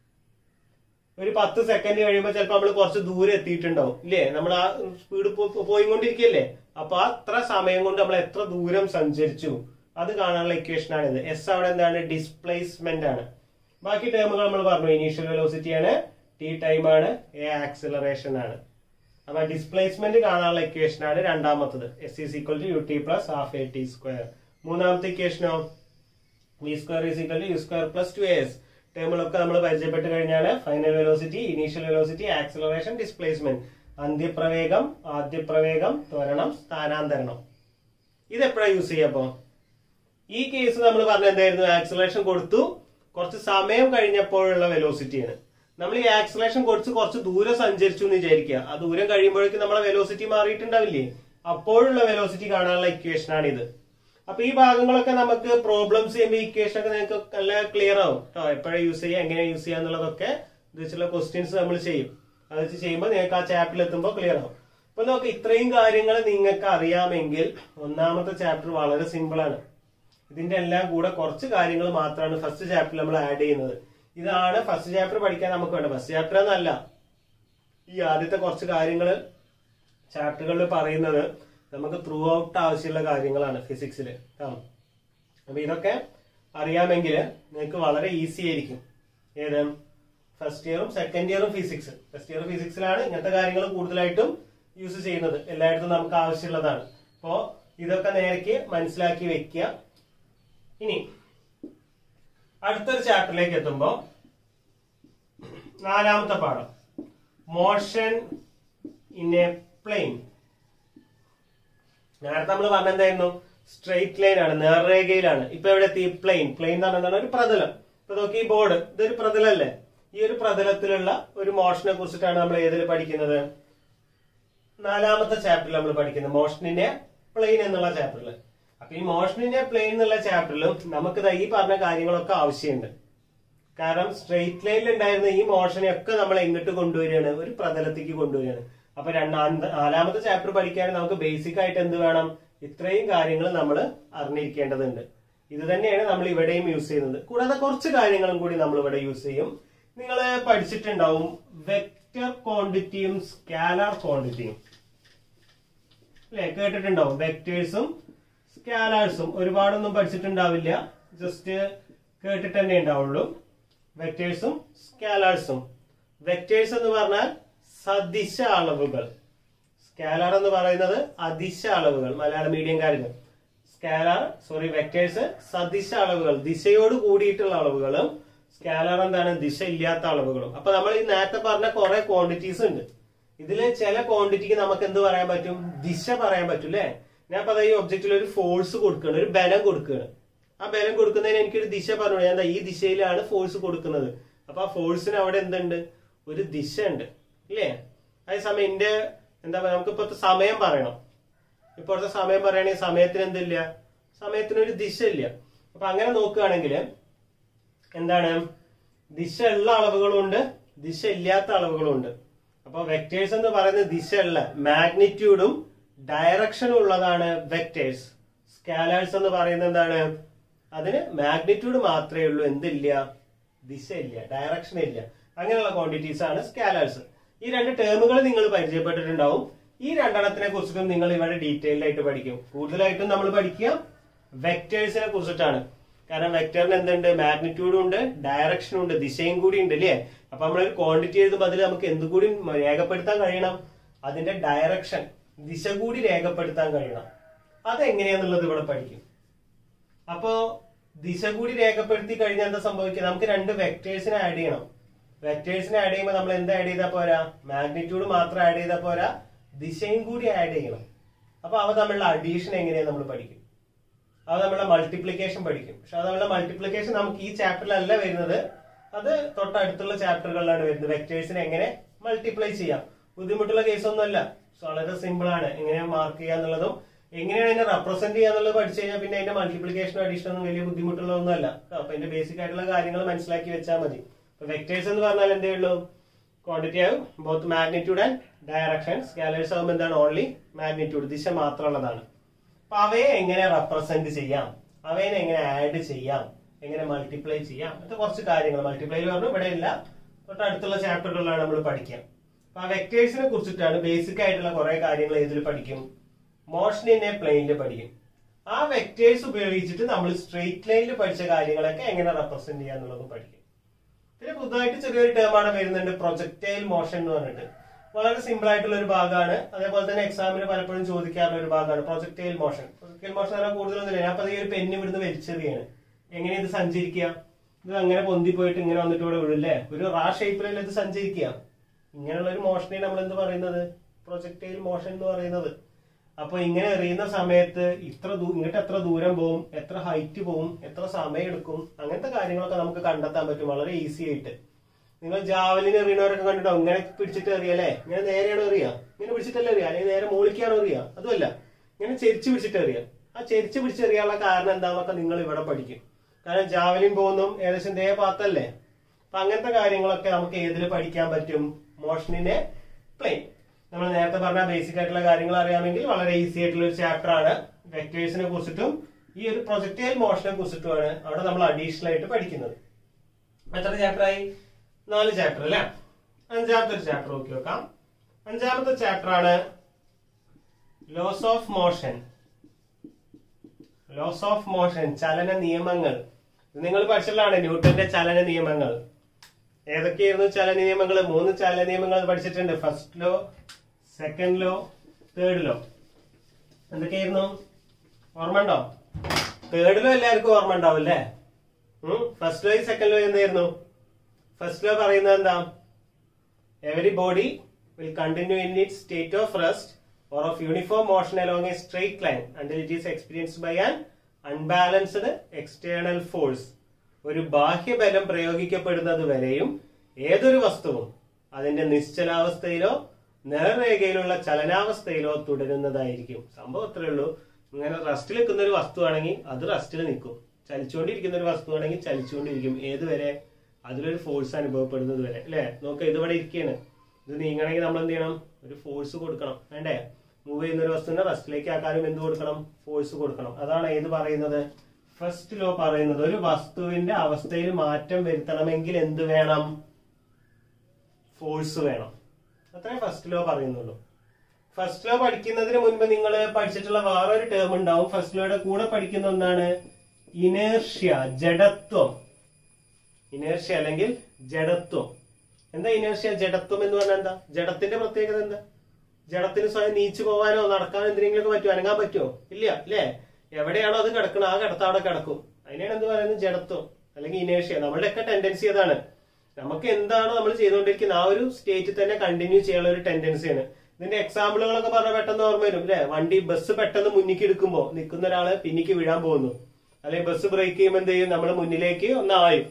ഒരു പത്ത് സെക്കൻഡ് കഴിയുമ്പോൾ ചിലപ്പോൾ നമ്മൾ കുറച്ച് ദൂരെ എത്തിയിട്ടുണ്ടാവും ഇല്ലേ നമ്മൾ ആ സ്പീഡ് പോയിക്കൊണ്ടിരിക്കുകയല്ലേ അപ്പൊ ആ അത്ര സമയം കൊണ്ട് നമ്മൾ എത്ര ദൂരം സഞ്ചരിച്ചു അത് കാണാനുള്ള ഇക്വേഷൻ ആണ് ഇത് എസ് അവിടെ എന്താണ് ഡിസ്പ്ലേസ്മെന്റ് ആണ് ബാക്കി ടേമുകൾ നമ്മൾ പറഞ്ഞു ഇനീഷ്യൽ വെലോസിറ്റി ആണ് ടി ടൈം ആണ് എ ആക്സിലറേഷൻ ആണ് അപ്പൊ ഡിസ്പ്ലേസ്മെന്റ് കാണാനുള്ള ഇക്വേഷൻ ആണ് രണ്ടാമത്തത് s is equal to u t plus half a t square മൂന്നാമത്തെ ഇക്വേഷനോ v square is equal to u square plus two s ടേമുകളൊക്കെ നമ്മൾ പരിചയപ്പെട്ട് കഴിഞ്ഞാൽ final velocity initial velocity acceleration displacement അന്ത്യപ്രവേഗം ആദ്യപ്രവേഗം ത്വരണം സ്ഥാനാന്തരണം ഇത് എപ്പോഴാണ് യൂസ് ചെയ്യപ്പോ ഈ കേസ് നമ്മൾ പറഞ്ഞ എന്തായിരുന്നു ആക്സിലറേഷൻ കൊടുത്തു കുറച്ച് സമയം കഴിഞ്ഞപ്പോഴുള്ള വെലോസിറ്റിയാണ് നമ്മൾ ഈ ആക്സിലറേഷൻ കൊടുത്ത് കുറച്ച് ദൂരം സഞ്ചരിച്ചു എന്ന് വിചാരിക്കുക ആ ദൂരം കഴിയുമ്പോഴേക്കും നമ്മളെ വെലോസിറ്റി മാറിയിട്ടുണ്ടാവില്ലേ അപ്പോഴുള്ള വെലോസിറ്റി കാണാനുള്ള ഇക്വേഷൻ ആണ് ഇത് അപ്പൊ ഈ ഭാഗങ്ങളൊക്കെ നമുക്ക് പ്രോബ്ലംസ് ചെയ്യുമ്പോൾ ഇക്വേഷൻ ഒക്കെ നിങ്ങൾക്ക് നല്ല ക്ലിയർ ആവും കേട്ടോ എപ്പോഴാണ് യൂസ് ചെയ്യുക എങ്ങനെ യൂസ് ചെയ്യുക എന്നുള്ളതൊക്കെ ഇത് വെച്ചുള്ള ക്വസ്റ്റ്യൻസ് നമ്മൾ ചെയ്യും അത് വെച്ച് ചെയ്യുമ്പോൾ നിങ്ങൾക്ക് ആ ചാപ്റ്ററിൽ എത്തുമ്പോൾ ക്ലിയർ ആവും അപ്പൊ നോക്ക് ഇത്രയും കാര്യങ്ങൾ നിങ്ങൾക്ക് അറിയാമെങ്കിൽ ഒന്നാമത്തെ ചാപ്റ്റർ വളരെ സിമ്പിൾ ആണ് ഇതിന്റെ എല്ലാം കൂടെ കുറച്ച് കാര്യങ്ങൾ മാത്രമാണ് ഫസ്റ്റ് ചാപ്റ്ററിൽ നമ്മൾ ആഡ് ചെയ്യുന്നത് ഇതാണ് ഫസ്റ്റ് ചാപ്റ്റർ പഠിക്കാൻ നമുക്ക് വേണ്ടത് ഫസ്റ്റ് ചാപ്റ്റർ എന്നല്ല ഈ ആദ്യത്തെ കുറച്ച് കാര്യങ്ങൾ ചാപ്റ്ററുകളിൽ പറയുന്നത് നമുക്ക് ത്രൂ ഔട്ട് ആവശ്യമുള്ള കാര്യങ്ങളാണ് ഫിസിക്സിൽ അപ്പൊ ഇതൊക്കെ അറിയാമെങ്കിൽ നിങ്ങൾക്ക് വളരെ ഈസി ആയിരിക്കും ഏത് ഫസ്റ്റ് ഇയറും സെക്കൻഡ് ഇയറും ഫിസിക്സ് ഫസ്റ്റ് ഇയർ ഫിസിക്സിലാണ് ഇങ്ങനത്തെ കാര്യങ്ങൾ കൂടുതലായിട്ടും യൂസ് ചെയ്യുന്നത് എല്ലായിടത്തും നമുക്ക് ആവശ്യമുള്ളതാണ് അപ്പോ ഇതൊക്കെ നേരക്ക് മനസ്സിലാക്കി വെക്കുക ഇനി അടുത്തൊരു ചാപ്റ്ററിലേക്ക് എത്തുമ്പോ നാലാമത്തെ പാഠം മോഷൻ ഇൻ എ പ്ലെയിൻ നേരത്തെ നമ്മൾ പറഞ്ഞ എന്തായിരുന്നു സ്ട്രെയിറ്റ് ലൈൻ ആണ് നേർരേഖയിലാണ് ഇപ്പൊ എവിടെ എത്തി പ്ലെയിൻ പ്ലെയിൻ എന്ന് പറഞ്ഞാൽ എന്താണ് ഒരു പ്രതലം ഇപ്പൊ നോക്കി ഈ ബോർഡ് ഇതൊരു പ്രതലല്ലേ ഈ ഒരു പ്രതലത്തിലുള്ള ഒരു മോഷനെ കുറിച്ചിട്ടാണ് നമ്മൾ ഏതിൽ പഠിക്കുന്നത് നാലാമത്തെ ചാപ്റ്ററിൽ നമ്മൾ പഠിക്കുന്നത് മോഷനിന്റെ പ്ലെയിൻ എന്നുള്ള ചാപ്റ്ററിൽ അപ്പൊ ഈ മോഷനിന്റെ പ്ലെയിൻ എന്നുള്ള ചാപ്റ്ററിലും നമുക്ക് ദാ ഈ പറഞ്ഞ കാര്യങ്ങളൊക്കെ ആവശ്യമുണ്ട് കാരണം സ്ട്രെയിറ്റ് ലൈനിൽ ഉണ്ടായിരുന്ന ഈ മോഷനെ ഒക്കെ നമ്മൾ എങ്ങോട്ട് കൊണ്ടുവരികയാണ് ഒരു പ്രതലത്തേക്ക് കൊണ്ടുവരികയാണ് അപ്പൊ രണ്ടാം നാലാമത്തെ ചാപ്റ്റർ പഠിക്കാൻ നമുക്ക് ബേസിക് ആയിട്ട് എന്ത് വേണം ഇത്രയും കാര്യങ്ങൾ നമ്മൾ അറിഞ്ഞിരിക്കേണ്ടതുണ്ട് ഇത് തന്നെയാണ് നമ്മൾ ഇവിടെയും യൂസ് ചെയ്യുന്നത് കൂടാതെ കുറച്ച് കാര്യങ്ങളും കൂടി നമ്മൾ ഇവിടെ യൂസ് ചെയ്യും നിങ്ങൾ പഠിച്ചിട്ടുണ്ടാവും വെക്റ്റർ ക്വാണ്ടിറ്റിയും സ്കാലാർ ക്വാണ്ടിറ്റിയും അല്ലെ കേട്ടിട്ടുണ്ടാവും വെക്ടേഴ്സും സ്കാലാഴ്സും ഒരുപാടൊന്നും പഠിച്ചിട്ടുണ്ടാവില്ല ജസ്റ്റ് കേട്ടിട്ട് തന്നെ ഉണ്ടാവുള്ളൂ വെക്ടേഴ്സും സ്കാലാഴ്സും വെക്ടേഴ്സ് എന്ന് പറഞ്ഞാൽ സദിശ അളവുകൾ സ്കാലാർ എന്ന് പറയുന്നത് അതിശ അളവുകൾ മലയാള മീഡിയംകാർക്ക് സ്കാലാർ സോറി വെക്ടേഴ്സ് സദിശ അളവുകൾ ദിശയോട് കൂടിയിട്ടുള്ള അളവുകളും സ്കാലാർ എന്താണ് ദിശ ഇല്ലാത്ത അളവുകളും അപ്പൊ നമ്മൾ ഈ നേരത്തെ പറഞ്ഞ കുറെ ക്വാണ്ടിറ്റീസ് ഉണ്ട് ഇതില് ചില ക്വാണ്ടിറ്റിക്ക് നമുക്ക് എന്ത് പറയാൻ പറ്റും ദിശ പറയാൻ പറ്റും അല്ലെ ഞാൻ ഇപ്പൊ ഈ ഒബ്ജക്റ്റിൽ ഒരു ഫോഴ്സ് കൊടുക്കുകയാണ് ഒരു ബലം കൊടുക്കുകയാണ് ആ ബലം കൊടുക്കുന്നതിന് എനിക്കൊരു ദിശ പറഞ്ഞു ഞാൻ ദാ ഈ ദിശയിലാണ് ഫോഴ്സ് കൊടുക്കുന്നത് അപ്പൊ ആ ഫോഴ്സിന് അവിടെ എന്തുണ്ട് ഒരു ദിശ ഉണ്ട് ഇല്ലേ അതേസമയം എന്റെ എന്താ പറയാ നമുക്ക് ഇപ്പോഴത്തെ സമയം പറയണം ഇപ്പോഴത്തെ സമയം പറയുകയാണെങ്കിൽ സമയത്തിന് എന്തില്ല സമയത്തിന് ഒരു ദിശ ഇല്ല അപ്പൊ അങ്ങനെ നോക്കുകയാണെങ്കിൽ എന്താണ് ദിശ ഉള്ള അളവുകളുണ്ട് ദിശ ഇല്ലാത്ത അളവുകളുണ്ട് അപ്പൊ വെക്ടേഴ്സ് എന്ന് പറയുന്നത് ദിശ ഉള്ള മാഗ്നിറ്റ്യൂഡും ഡയറക്ഷനും ഉള്ളതാണ് വെക്ടേഴ്സ് സ്കാലേഴ്സ് എന്ന് പറയുന്നത് എന്താണ് അതിന് മാഗ്നിറ്റ്യൂഡ് മാത്രമേ ഉള്ളൂ എന്തില്ല ദിശ ഇല്ല ഡയറക്ഷൻ ഇല്ല അങ്ങനെയുള്ള ക്വാണ്ടിറ്റീസ് ആണ് സ്കാലേഴ്സ് ഈ രണ്ട് ടേമുകൾ നിങ്ങൾ പരിചയപ്പെട്ടിട്ടുണ്ടാവും ഈ രണ്ടെണ്ണത്തിനെ കുറിച്ചിട്ടും നിങ്ങൾ ഇവിടെ ഡീറ്റെയിൽഡ് ആയിട്ട് പഠിക്കും കൂടുതലായിട്ടും നമ്മൾ പഠിക്കുക വെക്ടേഴ്സിനെ കുറിച്ചിട്ടാണ് കാരണം വെക്ടറിന് എന്തുണ്ട് മാഗ്നിറ്റ്യൂഡും ഉണ്ട് ഡയറക്ഷനും ഉണ്ട് ദിശയും കൂടി ഉണ്ട് അല്ലേ അപ്പൊ നമ്മളൊരു ക്വാണ്ടിറ്റി എഴുതുമ്പോൾ അതിൽ നമുക്ക് എന്ത് കൂടി രേഖപ്പെടുത്താൻ കഴിയണം അതിന്റെ ഡയറക്ഷൻ ദിശ കൂടി രേഖപ്പെടുത്താൻ കഴിയണം അതെങ്ങനെയാന്നുള്ളത് ഇവിടെ പഠിക്കും അപ്പോ ദിശ കൂടി രേഖപ്പെടുത്തി കഴിഞ്ഞാൽ എന്താ സംഭവിക്കുക നമുക്ക് രണ്ട് വെക്ടേഴ്സിനെ ആഡ് ചെയ്യണം വെക്ടേഴ്സിനെ ആഡ് ചെയ്യുമ്പോൾ നമ്മൾ എന്താ ആഡ് ചെയ്താൽ പോരാ മാഗ്നിറ്റ്യൂഡ് മാത്രം ആഡ് ചെയ്താൽ പോരാ ദിശയും കൂടി ആഡ് ചെയ്യണം അപ്പൊ അവ തമ്മിലുള്ള അഡീഷൻ എങ്ങനെയാ നമ്മൾ പഠിക്കും അത് നമ്മളുടെ മൾട്ടിപ്ലിക്കേഷൻ പഠിക്കും പക്ഷെ അത് നമ്മളുടെ മൾട്ടിപ്ലിക്കേഷൻ നമുക്ക് ഈ ചാപ്റ്ററിലല്ല വരുന്നത് അത് തൊട്ടടുത്തുള്ള ചാപ്റ്ററുകളിലാണ് വരുന്നത് വെക്ടേഴ്സിനെ എങ്ങനെ മൾട്ടിപ്ലൈ ചെയ്യാം ബുദ്ധിമുട്ടുള്ള കേസൊന്നുമല്ല വളരെ സിമ്പിൾ ആണ് എങ്ങനെ മാർക്ക് ചെയ്യുക എന്നുള്ളതും എങ്ങനെയാണ് അതിനെ റെപ്രസെന്റ് ചെയ്യുക എന്നുള്ളത് പഠിച്ചു കഴിഞ്ഞാൽ പിന്നെ അതിന്റെ മൾട്ടിപ്ലിക്കേഷനും അഡീഷൻ ഒന്നും വലിയ ബുദ്ധിമുട്ടുള്ളതൊന്നുമല്ല അപ്പൊ അതിന്റെ ബേസിക് ആയിട്ടുള്ള കാര്യങ്ങൾ മനസ്സിലാക്കി വെച്ചാൽ മതി ഇപ്പൊ വെക്ടേഴ്സ് എന്ന് പറഞ്ഞാൽ എന്തേ ഉള്ളൂ ക്വാണ്ടിറ്റി ആവും both magnitude and direction scalars ആകുമ്പോൾ എന്താണ് ഓൺലി മാഗ്നിറ്റ്യൂഡ് ദിശ മാത്രമുള്ളതാണ് അപ്പൊ അവയെ എങ്ങനെ റെപ്രസെന്റ് ചെയ്യാം അവയെ എങ്ങനെ ആഡ് ചെയ്യാം എങ്ങനെ മൾട്ടിപ്ലൈ ചെയ്യാം ഇത് കുറച്ച് കാര്യങ്ങൾ മൾട്ടിപ്ലൈ പറഞ്ഞു ഇവിടെ ഇല്ല തൊട്ടടുത്തുള്ള ചാപ്റ്ററുകളിലാണ് നമ്മൾ പഠിക്കുക അപ്പൊ ആ വെക്ടേഴ്സിനെ കുറിച്ചിട്ടാണ് ബേസിക് ആയിട്ടുള്ള കുറെ കാര്യങ്ങൾ ഇതിൽ പഠിക്കും മോഷൻ ഇൻ എ പ്ലെയിനിൽ പഠിക്കും ആ വെക്ടേഴ്സ് ഉപയോഗിച്ചിട്ട് നമ്മൾ സ്ട്രെയിറ്റ് ലൈനിൽ പഠിച്ച കാര്യങ്ങളൊക്കെ എങ്ങനെ റെപ്രസെന്റ് ചെയ്യാം എന്നുള്ളതും പഠിക്കും പിന്നെ പുതുതായിട്ട് ചെറിയൊരു ടേമാണ് വരുന്നുണ്ട് പ്രൊജക്ടൈൽ മോഷൻ എന്ന് പറഞ്ഞിട്ട് വളരെ സിമ്പിൾ ആയിട്ടുള്ള ഒരു ഭാഗമാണ് അതേപോലെ തന്നെ എക്സാമിന് പലപ്പോഴും ചോദിക്കാറുള്ള ഒരു ഭാഗമാണ് പ്രൊജക്ടൈൽ മോഷൻ പ്രൊജക്ടൈൽ മോഷൻ പറഞ്ഞാൽ കൂടുതലൊന്നുമില്ല ഞാൻ അപ്പൊ ഈ ഒരു പെന്ന് ഇവിടുന്ന് വലിച്ചെറിയാണ് എങ്ങനെ ഇത് സഞ്ചരിക്കുക ഇത് അങ്ങനെ പൊന്തി പോയിട്ട് ഇങ്ങനെ വന്നിട്ട് ഇവിടെ വിടില്ലേ ഒരു റാ ഷേപ്പിലല്ലേ ഇത് സഞ്ചരിക്കുക ഇങ്ങനെയുള്ള ഒരു മോഷനെ നമ്മൾ എന്ത് പറയുന്നത് പ്രൊജക്ടൈൽ മോഷൻ എന്ന് പറയുന്നത് അപ്പൊ ഇങ്ങനെ എറിയുന്ന സമയത്ത് ഇത്ര ദൂ- ഇങ്ങോട്ട് എത്ര ദൂരം പോവും എത്ര ഹൈറ്റ് പോവും എത്ര സമയം എടുക്കും അങ്ങനത്തെ കാര്യങ്ങളൊക്കെ നമുക്ക് കണ്ടെത്താൻ പറ്റും വളരെ ഈസി ആയിട്ട് നിങ്ങൾ ജാവലിൻ എറിയണവരൊക്കെ കണ്ടിട്ടോ ഇങ്ങനെ പിടിച്ചിട്ട് എറിയല്ലേ ഇങ്ങനെ നേരെയാണോ എറിയുക ഇങ്ങനെ പിടിച്ചിട്ടല്ലേ എറിയുക അല്ലെങ്കിൽ നേരെ മോളിക്കാണോ എറിയുക അതുമല്ല ഇങ്ങനെ ചെരിച്ച് പിടിച്ചിട്ട് എറിയുക ആ ചെരിച്ച് പിടിച്ചെറിയാനുള്ള കാരണം എന്താണെന്നൊക്കെ നിങ്ങൾ ഇവിടെ പഠിക്കും കാരണം ജാവലിൻ പോകുന്നതും ഏകദേശം ദേ പാത്തല്ലേ അപ്പൊ അങ്ങനത്തെ കാര്യങ്ങളൊക്കെ നമുക്ക് ഏതിൽ പഠിക്കാൻ പറ്റും മോഷനിനെ പ്ലെയിൻ നമ്മൾ നേരത്തെ പറഞ്ഞ ബേസിക് ആയിട്ടുള്ള കാര്യങ്ങൾ അറിയാമെങ്കിൽ വളരെ ഈസി ആയിട്ടുള്ള ഒരു ചാപ്റ്റർ ആണ് വെക്ടേഴ്സിനെ കുറിച്ചിട്ടും ഈ ഒരു പ്രൊജക്ടൈൽ മോഷനെ കുറിച്ചിട്ടുമാണ് അവിടെ നമ്മൾ അഡീഷണൽ ആയിട്ട് പഠിക്കുന്നത് എത്ര ചാപ്റ്റർ ആയി നാല് ചാപ്റ്റർ അല്ലെ അഞ്ചാമത്തെ ഒരു ചാപ്റ്റർ നോക്കി നോക്കാം അഞ്ചാമത്തെ ചാപ്റ്റർ ആണ് laws of motion laws of motion ചലന നിയമങ്ങൾ ഇത് നിങ്ങൾ പഠിച്ചിട്ടുള്ളതാണ് ന്യൂട്ടന്റെ ചലന നിയമങ്ങൾ ഏതൊക്കെയായിരുന്നു ചലന നിയമങ്ങൾ മൂന്ന് ചലന നിയമങ്ങൾ പഠിച്ചിട്ടുണ്ട് first law second law third law എന്തൊക്കെയായിരുന്നു ഓർമ്മ ഉണ്ടോ തേർഡ് ലോ എല്ലാവർക്കും ഓർമ്മ ഉണ്ടാവും അല്ലേ ഫസ്റ്റ് ലോ സെക്കൻഡ് ലോ എന്തായിരുന്നു ഫസ്റ്റ് ലോ പറയുന്നത് എന്താ every body will continue in it state of rest or of uniform motion along a straight line until it is experienced by an unbalanced external force ഒരു ബാഹ്യബലം പ്രയോഗിക്കപ്പെടുന്നത് വരെയും ഏതൊരു വസ്തുവും അതിന്റെ നിശ്ചലാവസ്ഥയിലോ നേർരേഖയിലുള്ള ചലനാവസ്ഥയിലോ തുടരുന്നതായിരിക്കും സംഭവം അത്രേ ഉള്ളൂ ഇങ്ങനെ റെസ്റ്റിൽ നിൽക്കുന്ന ഒരു വസ്തുവാണെങ്കിൽ അത് റെസ്റ്റിൽ നിൽക്കും ചലിച്ചുകൊണ്ടിരിക്കുന്ന ഒരു വസ്തുവാണെങ്കിൽ ചലിച്ചുകൊണ്ടിരിക്കും ഏതുവരെ അതിലൊരു ഫോഴ്സ് അനുഭവപ്പെടുന്നത് വരെ അല്ലെ നോക്ക ഇതിവിടെ ഇരിക്കുകയാണ് ഇത് നീങ്ങണമെങ്കിൽ നമ്മൾ എന്ത് ചെയ്യണം ഒരു ഫോഴ്സ് കൊടുക്കണം വേണ്ടേ മൂവ് ചെയ്യുന്ന ഒരു വസ്തുവിനെ റെസ്റ്റിലേക്ക് ആക്കാനും എന്ത് കൊടുക്കണം ഫോഴ്സ് കൊടുക്കണം അതാണ് ഏത് പറയുന്നത് ഫസ്റ്റ് ലോ പറയുന്നത് ഒരു വസ്തുവിന്റെ അവസ്ഥയിൽ മാറ്റം വരുത്തണമെങ്കിൽ എന്ത് വേണം ഫോഴ്സ് വേണം അത്രേ ഫസ്റ്റ് ലോ പറയുന്നുള്ളൂ ഫസ്റ്റ് ലോ പഠിക്കുന്നതിന് മുൻപ് നിങ്ങൾ പഠിച്ചിട്ടുള്ള വേറൊരു ടേം ഉണ്ടാവും ഫസ്റ്റ് ലോയുടെ കൂടെ പഠിക്കുന്ന ഒന്നാണ് ഇനേർഷ്യ ജഡത്വം ഇനേർഷ്യ അല്ലെങ്കിൽ ജഡത്വം എന്താ ഇനേർഷ്യ ജഡത്വം എന്ന് പറഞ്ഞാൽ എന്താ ജഡത്തിന്റെ പ്രത്യേകത എന്താ ജഡത്തിന് സ്വയം നീച്ചു പോകാനോ നടക്കാനോ എന്തെങ്കിലുമൊക്കെ പറ്റുമോ അനങ്ങാൻ പറ്റുമോ ഇല്ല അല്ലേ എവിടെയാണോ അത് കിടക്കണം ആ കിടത്ത അവിടെ കിടക്കും അതിനാണ് എന്ത് പറയുന്നത് ജഡത്വം അല്ലെങ്കിൽ ഇനേഷ്യ നമ്മളുടെയൊക്കെ ടെൻഡൻസി അതാണ് നമുക്ക് എന്താണോ നമ്മൾ ചെയ്തുകൊണ്ടിരിക്കുന്ന ആ ഒരു സ്റ്റേറ്റിൽ തന്നെ കണ്ടിന്യൂ ചെയ്യാനുള്ള ഒരു ടെൻഡൻസിയാണ് ഇതിന്റെ എക്സാമ്പിളുകളൊക്കെ പറഞ്ഞാൽ പെട്ടെന്ന് ഓർമ്മ വരും അല്ലെ വണ്ടി ബസ് പെട്ടെന്ന് മുന്നിക്ക് എടുക്കുമ്പോൾ നിൽക്കുന്ന ഒരാള് പിന്നിക്ക് വീഴാൻ പോകുന്നു അല്ലെങ്കിൽ ബസ് ബ്രേക്ക് ചെയ്യുമ്പോൾ എന്ത് ചെയ്യും നമ്മൾ മുന്നിലേക്ക് ഒന്ന് ആയും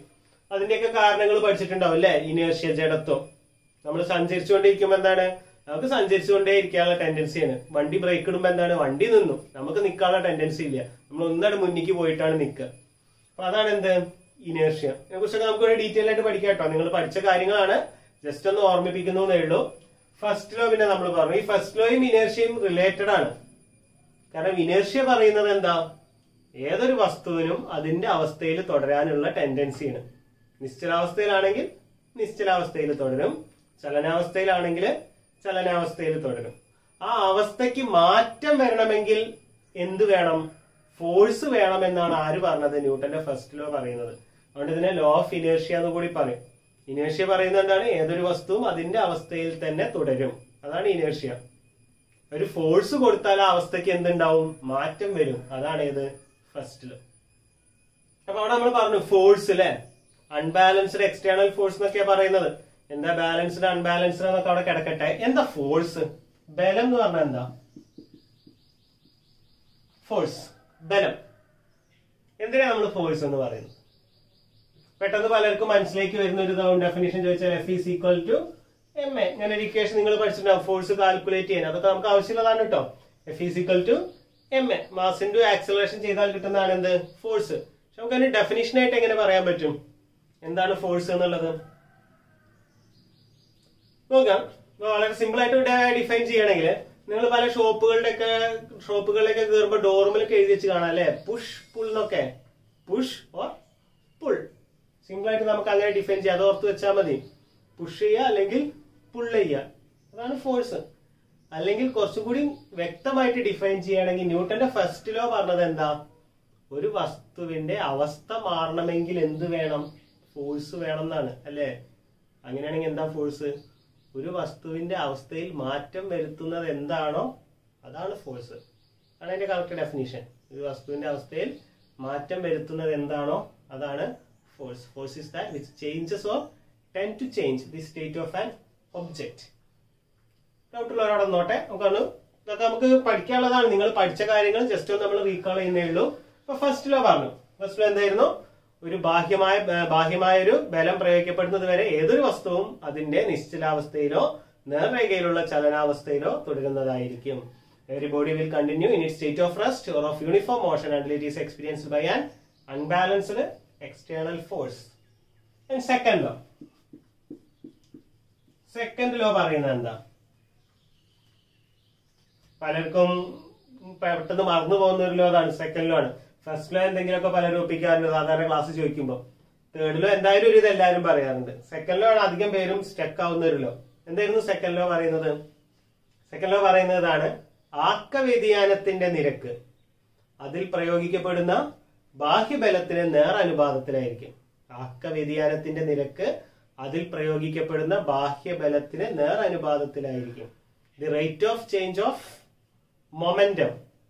അതിന്റെയൊക്കെ കാരണങ്ങൾ പഠിച്ചിട്ടുണ്ടാവും അല്ലെ ഇനേർഷ്യ ജഡത്വം നമ്മൾ സഞ്ചരിച്ചുകൊണ്ടിരിക്കുമ്പോ എന്താണ് നമുക്ക് സഞ്ചരിച്ചുകൊണ്ടേ ഇരിക്കാനുള്ള ടെൻഡൻസിയാണ് വണ്ടി ബ്രേക്ക് ഇടുമ്പോ എന്താണ് വണ്ടി നിന്നു നമുക്ക് നിൽക്കാനുള്ള ടെൻഡൻസി ഇല്ല നമ്മൾ ഒന്നാണ് മുന്നിക്ക് പോയിട്ടാണ് നിൽക്കുക അപ്പൊ അതാണ് എന്ത് ഇനേർഷ്യ ഇതിനെ കുറിച്ചൊക്കെ നമുക്ക് ഡീറ്റെയിൽ ആയിട്ട് പഠിക്കാം കേട്ടോ നിങ്ങൾ പഠിച്ച കാര്യങ്ങളാണ് ജസ്റ്റ് ഒന്ന് ഓർമ്മിപ്പിക്കുന്നേ ഉള്ളൂ ഫസ്റ്റ് ലോ പിന്നെ നമ്മൾ പറഞ്ഞു ഈ ഫസ്റ്റ് ലോയും ഇനേർഷ്യയും റിലേറ്റഡ് ആണ് കാരണം ഇനേർഷ്യ പറയുന്നത് എന്താ ഏതൊരു വസ്തുവിനും അതിന്റെ അവസ്ഥയിൽ തുടരാനുള്ള ടെൻഡൻസിയാണ് നിശ്ചലാവസ്ഥയിലാണെങ്കിൽ നിശ്ചലാവസ്ഥയിൽ തുടരും ചലനാവസ്ഥയിലാണെങ്കിൽ ചലനാവസ്ഥയിൽ തുടരും ആ അവസ്ഥയ്ക്ക് മാറ്റം വരണമെങ്കിൽ എന്ത് വേണം ഫോഴ്സ് വേണം എന്നാണ് ആര് പറഞ്ഞത് ന്യൂട്ടന്റെ ഫസ്റ്റ് ലോ പറയുന്നത് അതുകൊണ്ട് ഇതിനെ ലോ ഓഫ് ഇനേർഷ്യ എന്ന് കൂടി പറയും ഇനേർഷ്യ പറയുന്നത് എന്താണ് ഏതൊരു വസ്തുവും അതിന്റെ അവസ്ഥയിൽ തന്നെ തുടരും അതാണ് ഇനേർഷ്യ ഒരു ഫോഴ്സ് കൊടുത്താൽ ആ അവസ്ഥയ്ക്ക് എന്തുണ്ടാവും മാറ്റം വരും അതാണ് ഏത് ഫസ്റ്റ് ലോ അപ്പൊ അവിടെ നമ്മൾ പറഞ്ഞു ഫോഴ്സ് അല്ലെ അൺബാലൻസ്ഡ് എക്സ്റ്റേണൽ ഫോഴ്സ് എന്നൊക്കെയാ പറയുന്നത് എന്താ ബാലൻസ്ഡ് അൺബാലൻസ്ഡ് എന്നൊക്കെ അവിടെ കിടക്കട്ടെ എന്താ ഫോഴ്സ് ബലം എന്ന് പറഞ്ഞാൽ എന്താ ഫോഴ്സ് ബലം എന്തിനാ നമ്മൾ ഫോഴ്സ് എന്ന് പറയുന്നത് പെട്ടെന്ന് പലർക്കും മനസ്സിലേക്ക് വരുന്ന ഒരു ഡെഫിനേഷൻ ചോദിച്ചാൽ F is equal to M a ഞാൻ ഒരു ഇക്വേഷൻ നിങ്ങൾ പഠിച്ചിട്ടുണ്ടാവും ഫോഴ്സ് കാൽക്കുലേറ്റ് ചെയ്യാൻ അതൊക്കെ നമുക്ക് ആവശ്യമുള്ളതാണ് കേട്ടോ F is equal to M A mass into acceleration ചെയ്താൽ കിട്ടുന്നതാണ് എന്ത് ഫോഴ്സ് പക്ഷെ നമുക്ക് അതിന് ഡെഫിനേഷൻ ആയിട്ട് എങ്ങനെ പറയാൻ പറ്റും എന്താണ് ഫോഴ്സ് എന്നുള്ളത് നോക്കാം ഇപ്പൊ വളരെ സിമ്പിൾ ആയിട്ട് ഇവിടെ ഡിഫൈൻ ചെയ്യണമെങ്കിൽ നിങ്ങൾ പല ഷോപ്പുകളുടെ ഒക്കെ ഷോപ്പുകളിലൊക്കെ കയറുമ്പോൾ ഡോർമിലൊക്കെ എഴുതി വെച്ച് കാണാം അല്ലെ പുഷ് പുൾ എന്നൊക്കെ പുഷ് ഓർ പുൾ സിമ്പിൾ ആയിട്ട് നമുക്ക് അങ്ങനെ ഡിഫൈൻ ചെയ്യാം അത് ഓർത്ത് വെച്ചാൽ മതി പുഷ് ചെയ്യുക അല്ലെങ്കിൽ പുൾ ചെയ്യുക അതാണ് ഫോഴ്സ് അല്ലെങ്കിൽ കുറച്ചും കൂടി വ്യക്തമായിട്ട് ഡിഫൈൻ ചെയ്യുകയാണെങ്കിൽ ന്യൂട്ടന്റെ ഫസ്റ്റ് ലോ പറഞ്ഞത് എന്താ ഒരു വസ്തുവിന്റെ അവസ്ഥ മാറണമെങ്കിൽ എന്ത് വേണം ഫോഴ്സ് വേണം എന്നാണ് അല്ലേ അങ്ങനെയാണെങ്കിൽ എന്താ ഫോഴ്സ് ഒരു വസ്തുവിന്റെ അവസ്ഥയിൽ മാറ്റം വരുത്തുന്നത് എന്താണോ അതാണ് ഫോഴ്സ് അതാണ് അതിന്റെ കറക്റ്റ് ഡെഫിനിഷൻ ഒരു വസ്തുവിന്റെ അവസ്ഥയിൽ മാറ്റം വരുത്തുന്നത് എന്താണോ അതാണ് force force is that which changes or tend to change the state of an object ഡൗട്ടുള്ളവരോടെ നോട്ടെ നമുക്കൊന്ന് ഇതൊക്കെ നമുക്ക് പഠിക്കാനുള്ളതാണ് നിങ്ങൾ പഠിച്ച കാര്യങ്ങൾ ജസ്റ്റ് ഒന്ന് നമ്മൾ റീകോൾ ചെയ്യുന്നേ ഉള്ളൂ ഇപ്പൊ ഫസ്റ്റ് ലോ പറഞ്ഞു ഫസ്റ്റ് ലോ എന്തായിരുന്നു ഒരു ബാഹ്യമായ ബ- ബാഹ്യമായ ഒരു ബലം പ്രയോഗിക്കപ്പെടുന്നത് വരെ ഏതൊരു വസ്തുവും അതിന്റെ നിശ്ചലാവസ്ഥയിലോ നേർരേഖയിലുള്ള ചലനാവസ്ഥയിലോ തുടരുന്നതായിരിക്കും every body will continue in it state of rest or of uniform motion and it is experienced by an unbalanced external force second law second law പറയുന്നത് എന്താ പലർക്കും പെട്ടെന്ന് മറന്നു പോകുന്ന ഒരു ലോ അതാണ് സെക്കൻഡ് ലോ ആണ് ഫസ്റ്റ് ലോ എന്തെങ്കിലുമൊക്കെ പലരും ഒപ്പിക്കാറുണ്ട് സാധാരണ ക്ലാസ് ചോദിക്കുമ്പോൾ തേർഡ് ലോ എന്തായാലും ഒരു ഇത് എല്ലാവരും പറയാറുണ്ട് സെക്കൻഡ് ലോ ആണ് അധികം പേരും സ്റ്റക്ക് ആവുന്ന ഒരു ലോ എന്തായിരുന്നു സെക്കൻഡ് ലോ പറയുന്നത് സെക്കൻഡ് ലോ പറയുന്നതാണ് ആക്ക വ്യതിയാനത്തിന്റെ നിരക്ക് അതിൽ പ്രയോഗിക്കപ്പെടുന്ന ബാഹ്യബലത്തിന് നേർ അനുപാതത്തിലായിരിക്കും ആക്ക വ്യതിയാനത്തിന്റെ നിരക്ക് അതിൽ പ്രയോഗിക്കപ്പെടുന്ന ബാഹ്യബലത്തിന് നേർ അനുപാതത്തിലായിരിക്കും the rate of change of momentum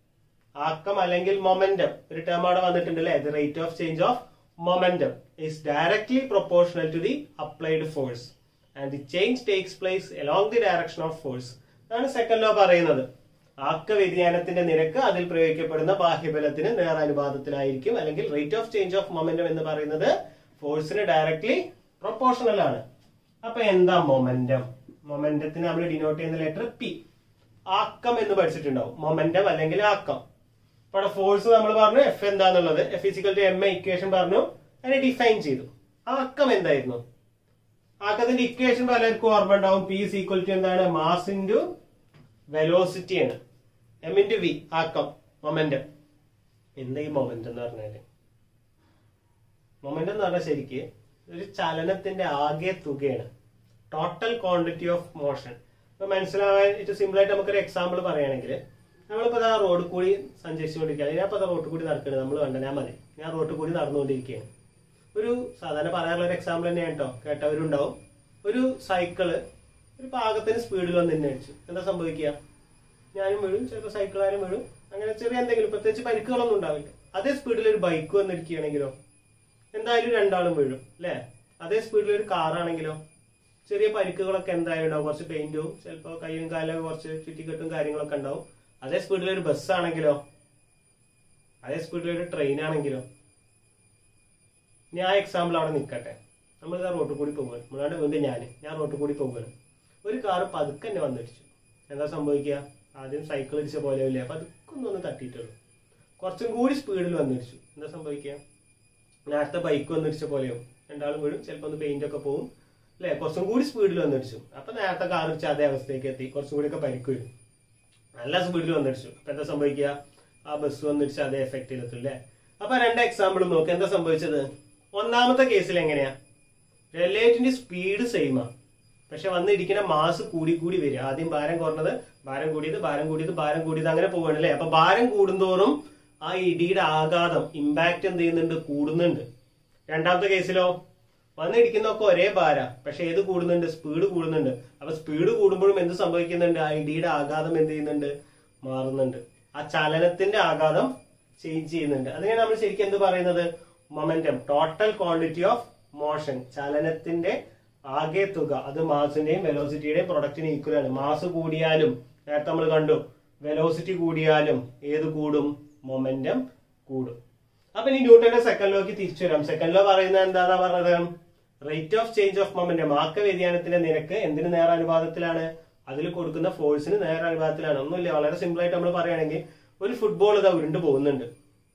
ആക്കം അല്ലെങ്കിൽ മൊമെന്റം ഒരു ടേം അവിടെ വന്നിട്ടുണ്ട് അല്ലെ the rate of change of momentum is directly proportional to the applied force and the change takes place along the direction of force അതാണ് second law പറയുന്നത് ആക്ക വ്യതിയാനത്തിന്റെ നിരക്ക് അതിൽ പ്രയോഗിക്കപ്പെടുന്ന ബാഹ്യബലത്തിന് നേർ അനുപാതത്തിലായിരിക്കും അല്ലെങ്കിൽ rate of change of momentum എന്ന് പറയുന്നത് ഫോഴ്സിന് ഡയറക്ട്ലി പ്രൊപ്പോർഷണൽ ആണ് അപ്പൊ എന്താ മൊമെന്റം മൊമെന്റത്തിന് നമ്മൾ ഡിനോട്ട് ചെയ്യുന്ന ലെറ്റർ പി ആക്കം എന്ന് പഠിച്ചിട്ടുണ്ടാവും മൊമെന്റം അല്ലെങ്കിൽ ആക്കം അപ്പൊ അവിടെ ഫോഴ്സ് നമ്മൾ പറഞ്ഞു എഫ് എന്താന്നുള്ളത് F physical to M A equation പറഞ്ഞു അതിനെ ഡിഫൈൻ ചെയ്തു ആക്കം എന്തായിരുന്നു ആക്കത്തിന്റെ ഇക്വേഷൻ പലർക്കും ഓർമ്മ ഉണ്ടാവും പി ഇസ് ഈക്വൽ ടു എന്താണ് മാസ് ഇൻറ്റു വെലോസിറ്റി ആണ് എം ഇൻറ്റു വി ആക്കം മൊമെന്റം എന്താ ഈ മൊമെന്റം എന്ന് പറഞ്ഞാല് മൊമെന്റം എന്ന് പറഞ്ഞാൽ ശരിക്ക് ഒരു ചലനത്തിന്റെ ആകെ തുകയാണ് ടോട്ടൽ ക്വാണ്ടിറ്റി ഓഫ് മോഷൻ ഇപ്പൊ മനസ്സിലാവാൻ ഏറ്റവും സിമ്പിൾ ആയിട്ട് നമുക്കൊരു എക്സാമ്പിൾ പറയുകയാണെങ്കിൽ നമ്മളിപ്പോ ആ റോഡ് കൂടി സഞ്ചരിച്ചുകൊണ്ടിരിക്കുകയാണ് ഞാൻ ഇപ്പൊ റോഡ് കൂടി നടക്കുന്നത് നമ്മൾ കണ്ട ഞാൻ മതി ഞാൻ റോഡ് കൂടി നടന്നുകൊണ്ടിരിക്കുകയാണ് ഒരു സാധാരണ പറയാനുള്ള ഒരു എക്സാമ്പിൾ തന്നെയാണ് കേട്ടോ കേട്ടവരുണ്ടാവും ഒരു സൈക്കിള് ഒരു പാകത്തിന് സ്പീഡിൽ വന്ന് എന്നെ അടിച്ചു എന്താ സംഭവിക്കുക ഞാനും വീഴും ചിലപ്പോൾ സൈക്കിളാരും വീഴും അങ്ങനെ ചെറിയ എന്തെങ്കിലും പ്രത്യേകിച്ച് പരിക്കുകളൊന്നും ഉണ്ടാവില്ല അതേ സ്പീഡിൽ ഒരു ബൈക്ക് വന്നിരിക്കുകയാണെങ്കിലോ എന്തായാലും രണ്ടാളും വീഴും അല്ലേ അതേ സ്പീഡിൽ ഒരു കാറാണെങ്കിലോ ചെറിയ പരിക്കുകളൊക്കെ എന്തായാലും ഉണ്ടാവും കുറച്ച് പെയിന്റും ചിലപ്പോൾ കയ്യും കാലൊക്കെ കുറച്ച് ചുറ്റിക്കെട്ടും കാര്യങ്ങളൊക്കെ ഉണ്ടാവും അതേ സ്പീഡിൽ ഒരു ബസ് ആണെങ്കിലോ അതേ സ്പീഡിൽ ഒരു ട്രെയിൻ ആണെങ്കിലോ ഇനി ആ എക്സാമ്പിൾ അവിടെ നിൽക്കട്ടെ നമ്മൾ ഇതാ റോട്ടിൽ കൂടി പോവുകയാണ് നമ്മളാണ്ട് വീണ്ടും ഞാൻ ഞാൻ റോട്ടിൽ കൂടി പോവുകയാണ് ഒരു കാറ് പതുക്കെ എന്നെ വന്നിടിച്ചു എന്താ സംഭവിക്കുക ആദ്യം സൈക്കിൾ ഇടിച്ച പോലെയല്ലേ പതുക്കെ ഒന്ന് ഒന്ന് തട്ടിയിട്ടുള്ളൂ കുറച്ചും കൂടി സ്പീഡിൽ വന്നിടിച്ചു എന്താ സംഭവിക്കുക നേരത്തെ ബൈക്ക് വന്നിടിച്ച പോലെയോ രണ്ടാളും വീഴും ചിലപ്പോൾ ഒന്ന് പെയിന്റ് ഒക്കെ പോകും അല്ലെ കുറച്ചും കൂടി സ്പീഡിൽ വന്നിടിച്ചു അപ്പൊ നേരത്തെ കാർ ഇടിച്ച അതേ അവസ്ഥയ്ക്ക് എത്തി കുറച്ചും കൂടി ഒക്കെ പരിക്ക് വരും നല്ല സ്പീഡിൽ വന്നിടിച്ചു അപ്പൊ എന്താ സംഭവിക്കുക ആ ബസ് വന്നിടിച്ച് അതേ എഫക്റ്റിലെത്തും അല്ലേ അപ്പൊ രണ്ട് എക്സാമ്പിൾ നോക്ക് എന്താ സംഭവിച്ചത് ഒന്നാമത്തെ കേസിൽ എങ്ങനെയാ റിലേറ്റിന്റെ സ്പീഡ് സെയിമാ പക്ഷെ വന്നിരിക്കുന്ന മാസ് കൂടി കൂടി വരിക ആദ്യം ഭാരം കുറഞ്ഞത് ഭാരം കൂടിയത് ഭാരം കൂടിയത് ഭാരം കൂടിയത് അങ്ങനെ പോവാണ് അല്ലേ അപ്പൊ ഭാരം കൂടുന്തോറും ആ ഇടിയുടെ ആഘാതം ഇമ്പാക്ട് എന്ത് ചെയ്യുന്നുണ്ട് കൂടുന്നുണ്ട് രണ്ടാമത്തെ കേസിലോ വന്നിരിക്കുന്നൊക്കെ ഒരേ ഭാര പക്ഷെ ഏത് കൂടുന്നുണ്ട് സ്പീഡ് കൂടുന്നുണ്ട് അപ്പൊ സ്പീഡ് കൂടുമ്പോഴും എന്ത് സംഭവിക്കുന്നുണ്ട് ആ ഇടിയുടെ ആഘാതം എന്ത് ചെയ്യുന്നുണ്ട് മാറുന്നുണ്ട് ആ ചലനത്തിന്റെ ആഘാതം ചേഞ്ച് ചെയ്യുന്നുണ്ട് അതിനാണ് നമ്മൾ ശരിക്കും എന്ത് പറയുന്നത് momentum total quantity of motion ചലനത്തിന്റെ ആകെ തുക അത് മാസിന്റെയും വെലോസിറ്റിയുടെയും പ്രൊഡക്റ്റിന് ഈക്വൽ ആണ് മാസ് കൂടിയാലും നേരത്തെ നമ്മൾ കണ്ടു വെലോസിറ്റി കൂടിയാലും ഏത് കൂടും മൊമെന്റം കൂടും അപ്പൊ ഇനി ന്യൂട്ടന്റെ സെക്കൻഡ് ലോക്ക് തിരിച്ചു വരാം സെക്കൻഡ് ലോ പറയുന്നത് എന്താണെന്നാ പറഞ്ഞത് rate of change of momentum ആക്ക വ്യതിയാനത്തിന്റെ നിരക്ക് എന്തിന് നേരാനുപാതത്തിലാണ് അതിൽ കൊടുക്കുന്ന ഫോഴ്സിന് നേരാനുപാതത്തിലാണ് ഒന്നുമില്ല വളരെ സിമ്പിൾ ആയിട്ട് നമ്മൾ പറയുകയാണെങ്കിൽ ഒരു ഫുട്ബോൾ ഇതാ ഉരുണ്ട് പോകുന്നുണ്ട്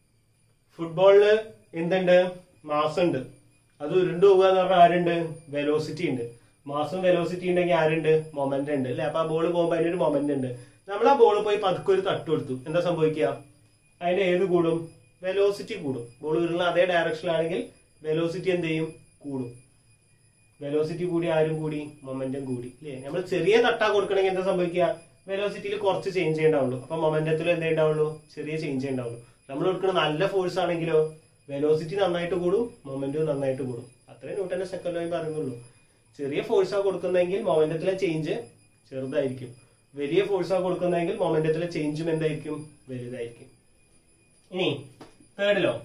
ഫുട്ബോളിന് എന്തുണ്ട് മാസ് ഉണ്ട് അത് ഉരുണ്ട് പോകുക എന്ന് പറഞ്ഞാൽ ആരുണ്ട് വെലോസിറ്റി ഉണ്ട് മാസും വെലോസിറ്റി ഉണ്ടെങ്കിൽ ആരുണ്ട് മൊമെന്റ് ഉണ്ട് അല്ലെ അപ്പൊ ആ ബോൾ പോകുമ്പോൾ അതിനൊരു മൊമെന്റ് ഉണ്ട് നമ്മൾ ആ ബോൾ പോയി പതുക്കെ ഒരു തട്ട് കൊടുത്തു എന്താ സംഭവിക്കുക അതിന്റെ ഏത് കൂടും വെലോസിറ്റി കൂടും ബോൾ ഉരുളുന്ന അതേ ഡയറക്ഷനിലാണെങ്കിൽ വെലോസിറ്റി എന്ത് ചെയ്യും കൂടും വെലോസിറ്റി കൂടി ആരും കൂടി മൊമെന്റം കൂടി അല്ലേ നമ്മൾ ചെറിയ തട്ടാ കൊടുക്കണമെങ്കിൽ എന്താ സംഭവിക്കുക വെലോസിറ്റിയിൽ കുറച്ച് ചേഞ്ച് ചെയ്യണ്ടാവുള്ളൂ അപ്പൊ മൊമെന്റത്തിൽ എന്ത് ഉണ്ടാവുള്ളൂ ചെറിയ ചേഞ്ച് ഉണ്ടാവുള്ളൂ നമ്മൾ കൊടുക്കുന്ന നല്ല ഫോഴ്സ് ആണെങ്കിലോ വെലോസിറ്റി നന്നായിട്ട് കൂടും മൊമെന്റും നന്നായിട്ട് കൂടും അത്രേ ന്യൂട്ടന്റെ സെക്കൻഡ് ലോയും പറയുന്നുള്ളൂ ചെറിയ ഫോഴ്സാ കൊടുക്കുന്നതെങ്കിൽ മൊമെന്റത്തിലെ ചേഞ്ച് ചെറുതായിരിക്കും വലിയ ഫോഴ്സാ കൊടുക്കുന്നതെങ്കിൽ മൊമെന്റത്തിലെ ചേഞ്ചും എന്തായിരിക്കും വലുതായിരിക്കും ഇനി തേർഡ് ലോ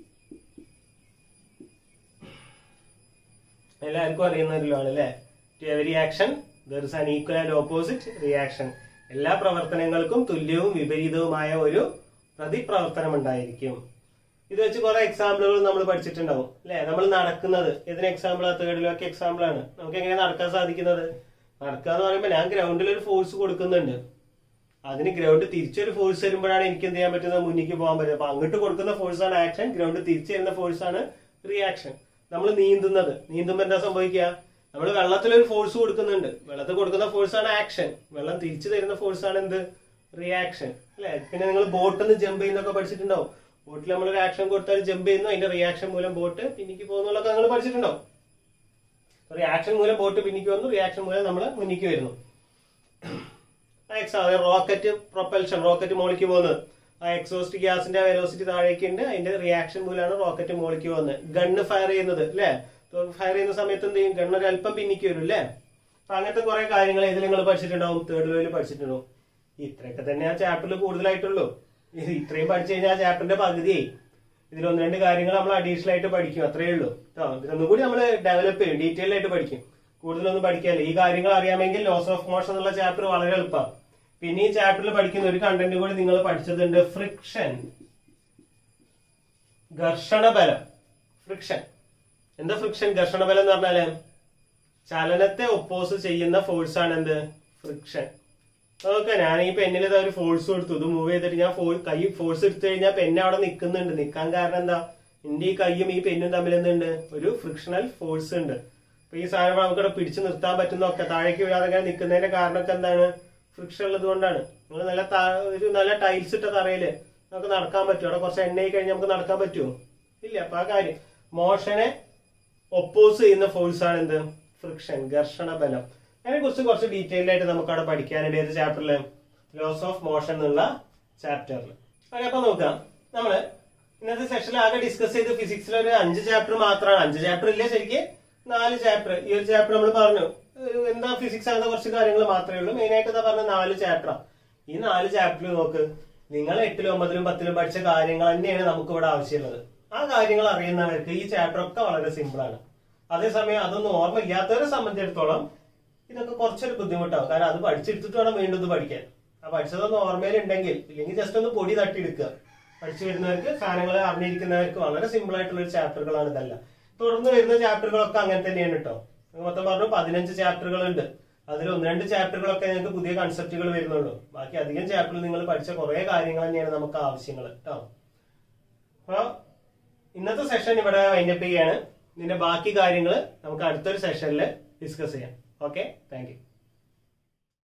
എല്ലാവർക്കും അറിയുന്ന ഒരു ലോ ആണ് അല്ലേ to every action there is an equal and opposite reaction എല്ലാ പ്രവർത്തനങ്ങൾക്കും തുല്യവും വിപരീതവുമായ ഒരു പ്രതിപ്രവർത്തനം ഉണ്ടായിരിക്കും ഇത് വെച്ച് കുറെ എക്സാമ്പിളുകൾ നമ്മൾ പഠിച്ചിട്ടുണ്ടാവും അല്ലെ നമ്മൾ നടക്കുന്നത് ഇതിന് എക്സാമ്പിൾ തേർഡ് ലോ ഒക്കെ എക്സാമ്പിൾ ആണ് നമുക്ക് എങ്ങനെ നടക്കാൻ സാധിക്കുന്നത് നടക്കുക എന്ന് പറയുമ്പോൾ ഞാൻ ഗ്രൗണ്ടിൽ ഒരു ഫോഴ്സ് കൊടുക്കുന്നുണ്ട് അതിന് ഗ്രൗണ്ട് തിരിച്ചൊരു ഫോഴ്സ് വരുമ്പോഴാണ് എനിക്ക് എന്ത് ചെയ്യാൻ പറ്റുന്നത് മുന്നിലേക്ക് പോകാൻ പറ്റുന്നത് അപ്പൊ അങ്ങോട്ട് കൊടുക്കുന്ന ഫോഴ്സ് ആണ് ആക്ഷൻ ഗ്രൗണ്ട് തിരിച്ചു വരുന്ന ഫോഴ്സ് ആണ് റിയാക്ഷൻ നമ്മൾ നീന്തുന്നത് നീന്തുമ്പോൾ എന്താ സംഭവിക്കുക നമ്മൾ വെള്ളത്തിൽ ഒരു ഫോഴ്സ് കൊടുക്കുന്നുണ്ട് വെള്ളത്തിൽ കൊടുക്കുന്ന ഫോഴ്സ് ആണ് ആക്ഷൻ വെള്ളം തിരിച്ചു തരുന്ന ഫോഴ്സ് ആണ് എന്ത് റിയാക്ഷൻ അല്ലെ പിന്നെ നിങ്ങൾ ബോട്ടിൽ നിന്ന് ജമ്പ് ചെയ്യുന്നൊക്കെ പഠിച്ചിട്ടുണ്ടാവും ബോട്ടിൽ നമ്മൾ ഒരു ആക്ഷൻ കൊടുത്താൽ ജമ്പ് ചെയ്യുന്നു അതിന്റെ റിയാക്ഷൻ മൂലം ബോട്ട് പിന്നിക്ക് പോകുന്നുള്ളതൊക്കെ നിങ്ങൾ പഠിച്ചിട്ടുണ്ടാവും റിയാക്ഷൻ മൂലം ബോട്ട് പിന്നിക്ക് വന്നു റിയാക്ഷൻ മൂലം നമ്മൾ മുന്നിക്ക് വരുന്നു റോക്കറ്റ് പ്രൊപ്പൽഷൻ റോക്കറ്റ് മോളിക്ക് പോകുന്നത് ആ എക്സോസ്റ്റ് ഗ്യാസിന്റെ വെലോസിറ്റി താഴേക്ക് ഉണ്ട് അതിന്റെ റിയാക്ഷൻ മൂലമാണ് റോക്കറ്റ് മോളിക്ക് പോകുന്നത് ഗണ്ണ് ഫയർ ചെയ്യുന്നത് അല്ലെ ഫയർ ചെയ്യുന്ന സമയത്ത് എന്ത് ചെയ്യും ഗണ്ണ് ഒരു അല്പം പിന്നിക്ക് വരും അല്ലേ അപ്പൊ അങ്ങനത്തെ കുറെ കാര്യങ്ങൾ ഇതിൽ നിങ്ങൾ പഠിച്ചിട്ടുണ്ടാവും തേർഡ് ലോയിൽ പഠിച്ചിട്ടുണ്ടാവും ഇത്രയൊക്കെ തന്നെ ആ ചാപ്റ്ററിൽ കൂടുതലായിട്ടുള്ളൂ ഇത് ഇത്രയും പഠിച്ചു കഴിഞ്ഞാൽ ആ ചാപ്റ്ററിന്റെ പകുതിയായി ഇതിൽ ഒന്ന് രണ്ട് കാര്യങ്ങൾ നമ്മൾ അഡീഷണൽ ആയിട്ട് പഠിക്കും അത്രയേ ഉള്ളൂ കേട്ടോ ഇതിനൊന്നും കൂടി നമ്മൾ ഡെവലപ്പ് ചെയ്യും ഡീറ്റെയിൽ ആയിട്ട് പഠിക്കും കൂടുതലൊന്നും പഠിക്കാനില്ല ഈ കാര്യങ്ങൾ അറിയാമെങ്കിൽ ലോസ് ഓഫ് മോഷൻ എന്നുള്ള ചാപ്റ്റർ വളരെ എളുപ്പമാണ് പിന്നെ ഈ ചാപ്റ്ററിൽ പഠിക്കുന്ന ഒരു കണ്ടന്റ് കൂടി നിങ്ങൾ പഠിച്ചതുണ്ട് ഫ്രിക്ഷൻ ഘർഷണ ബലം ഫ്രിക്ഷൻ എന്താ ഫ്രിക്ഷൻ ഘർഷണ ബലം എന്ന് പറഞ്ഞാല് ചലനത്തെ ഒപ്പോസ് ചെയ്യുന്ന ഫോഴ്സ് ആണ് എന്ത് ഫ്രിക്ഷൻ ഓക്കെ ഞാൻ ഈ പെന്നിൽ ഇതാ ഒരു ഫോഴ്സ് കൊടുത്തു ഇത് മൂവ് ചെയ്തിട്ട് ഞാൻ ഫോ- കൈ ഫോഴ്സ് എടുത്തു കഴിഞ്ഞാൽ പെന്ന് അവിടെ നിൽക്കുന്നുണ്ട് നിൽക്കാൻ കാരണം എന്താ എന്റെ ഈ കൈയും ഈ പെന്നും തമ്മിൽ എന്തുണ്ട് ഒരു ഫ്രിക്ഷണൽ ഫോഴ്സ് ഉണ്ട് അപ്പൊ ഈ സാധനം നമുക്കിവിടെ പിടിച്ചു നിർത്താൻ പറ്റുന്നൊക്കെ താഴേക്ക് വീഴാതെ ഇങ്ങനെ നിൽക്കുന്നതിന്റെ കാരണമൊക്കെ എന്താണ് ഫ്രിക്ഷൻ ഉള്ളത് കൊണ്ടാണ് നിങ്ങൾ നല്ല ത- ഒരു നല്ല ടൈൽസ് ഇട്ട തറയില് നമുക്ക് നടക്കാൻ പറ്റുമോ അവിടെ കുറച്ച് എണ്ണ കഴിഞ്ഞ് നമുക്ക് നടക്കാൻ പറ്റുമോ ഇല്ല അപ്പൊ ആ കാര്യം മോഷനെ ഒപ്പോസ് ചെയ്യുന്ന ഫോഴ്സ് ആണ് എന്ത് ഫ്രിക്ഷൻ ഘർഷണ ബലം അതിനെ കുറിച്ച് കുറച്ച് ഡീറ്റെയിൽഡ് ആയിട്ട് നമുക്ക് അവിടെ പഠിക്കാനുണ്ട് ഏത് ചാപ്റ്ററില് ലോസ് ഓഫ് മോഷൻ എന്നുള്ള ചാപ്റ്ററിൽ ഓക്കെ അപ്പൊ നോക്കാം നമ്മള് ഇന്നത്തെ സെഷനിൽ ആകെ ഡിസ്കസ് ചെയ്ത് ഫിസിക്സിൽ ഒരു അഞ്ച് ചാപ്റ്റർ മാത്രമാണ് അഞ്ച് ചാപ്റ്റർ ഇല്ല ശരിക്ക് നാല് ചാപ്റ്റർ ഈ ഒരു ചാപ്റ്റർ നമ്മൾ പറഞ്ഞു ഒരു എന്താ ഫിസിക്സ് അങ്ങനത്തെ കുറച്ച് കാര്യങ്ങൾ മാത്രമേ ഉള്ളൂ മെയിൻ ആയിട്ട് എന്താ പറഞ്ഞ നാല് ചാപ്റ്ററാ ഈ നാല് ചാപ്റ്ററിൽ നോക്ക് നിങ്ങൾ എട്ടിലും ഒമ്പതിലും പത്തിലും പഠിച്ച കാര്യങ്ങൾ തന്നെയാണ് നമുക്ക് ഇവിടെ ആവശ്യമുള്ളത് ആ കാര്യങ്ങൾ അറിയുന്നവർക്ക് ഈ ചാപ്റ്റർ ഒക്കെ വളരെ സിമ്പിൾ ആണ് അതേസമയം അതൊന്നും ഓർമ്മ ഇല്ലാത്തവരെ സംബന്ധിച്ചിടത്തോളം ഇതൊക്കെ കുറച്ചൊരു ബുദ്ധിമുട്ടാവും കാരണം അത് പഠിച്ചെടുത്തിട്ട് വേണം വീണ്ടും ഇത് പഠിക്കാൻ ആ പഠിച്ചതൊന്നും ഓർമ്മയിലുണ്ടെങ്കിൽ ഇല്ലെങ്കിൽ ജസ്റ്റ് ഒന്ന് പൊടി തട്ടിയെടുക്കുക പഠിച്ചു വരുന്നവർക്ക് സാധനങ്ങൾ അറിഞ്ഞിരിക്കുന്നവർക്ക് വളരെ സിമ്പിൾ ആയിട്ടുള്ള ഒരു ചാപ്റ്ററുകളാണ് ഇതെല്ലാം തുടർന്ന് വരുന്ന ചാപ്റ്ററുകളൊക്കെ അങ്ങനെ തന്നെയാണ് കേട്ടോ മൊത്തം പറഞ്ഞു പതിനഞ്ച് ചാപ്റ്ററുകൾ ഉണ്ട് അതിൽ ഒന്ന് രണ്ട് ചാപ്റ്ററുകളൊക്കെ നിങ്ങൾക്ക് പുതിയ കൺസെപ്റ്റുകൾ വരുന്നുള്ളൂ ബാക്കി അധികം ചാപ്റ്ററിൽ നിങ്ങൾ പഠിച്ച കുറെ കാര്യങ്ങൾ തന്നെയാണ് നമുക്ക് ആവശ്യങ്ങൾ കേട്ടോ അപ്പൊ ഇന്നത്തെ സെഷൻ ഇവിടെ വൈൻഡപ്പ് ചെയ്യാണ് ഇതിന്റെ ബാക്കി കാര്യങ്ങൾ നമുക്ക് അടുത്തൊരു സെഷനിൽ ഡിസ്കസ് ചെയ്യാം ഓക്കെ താങ്ക് യു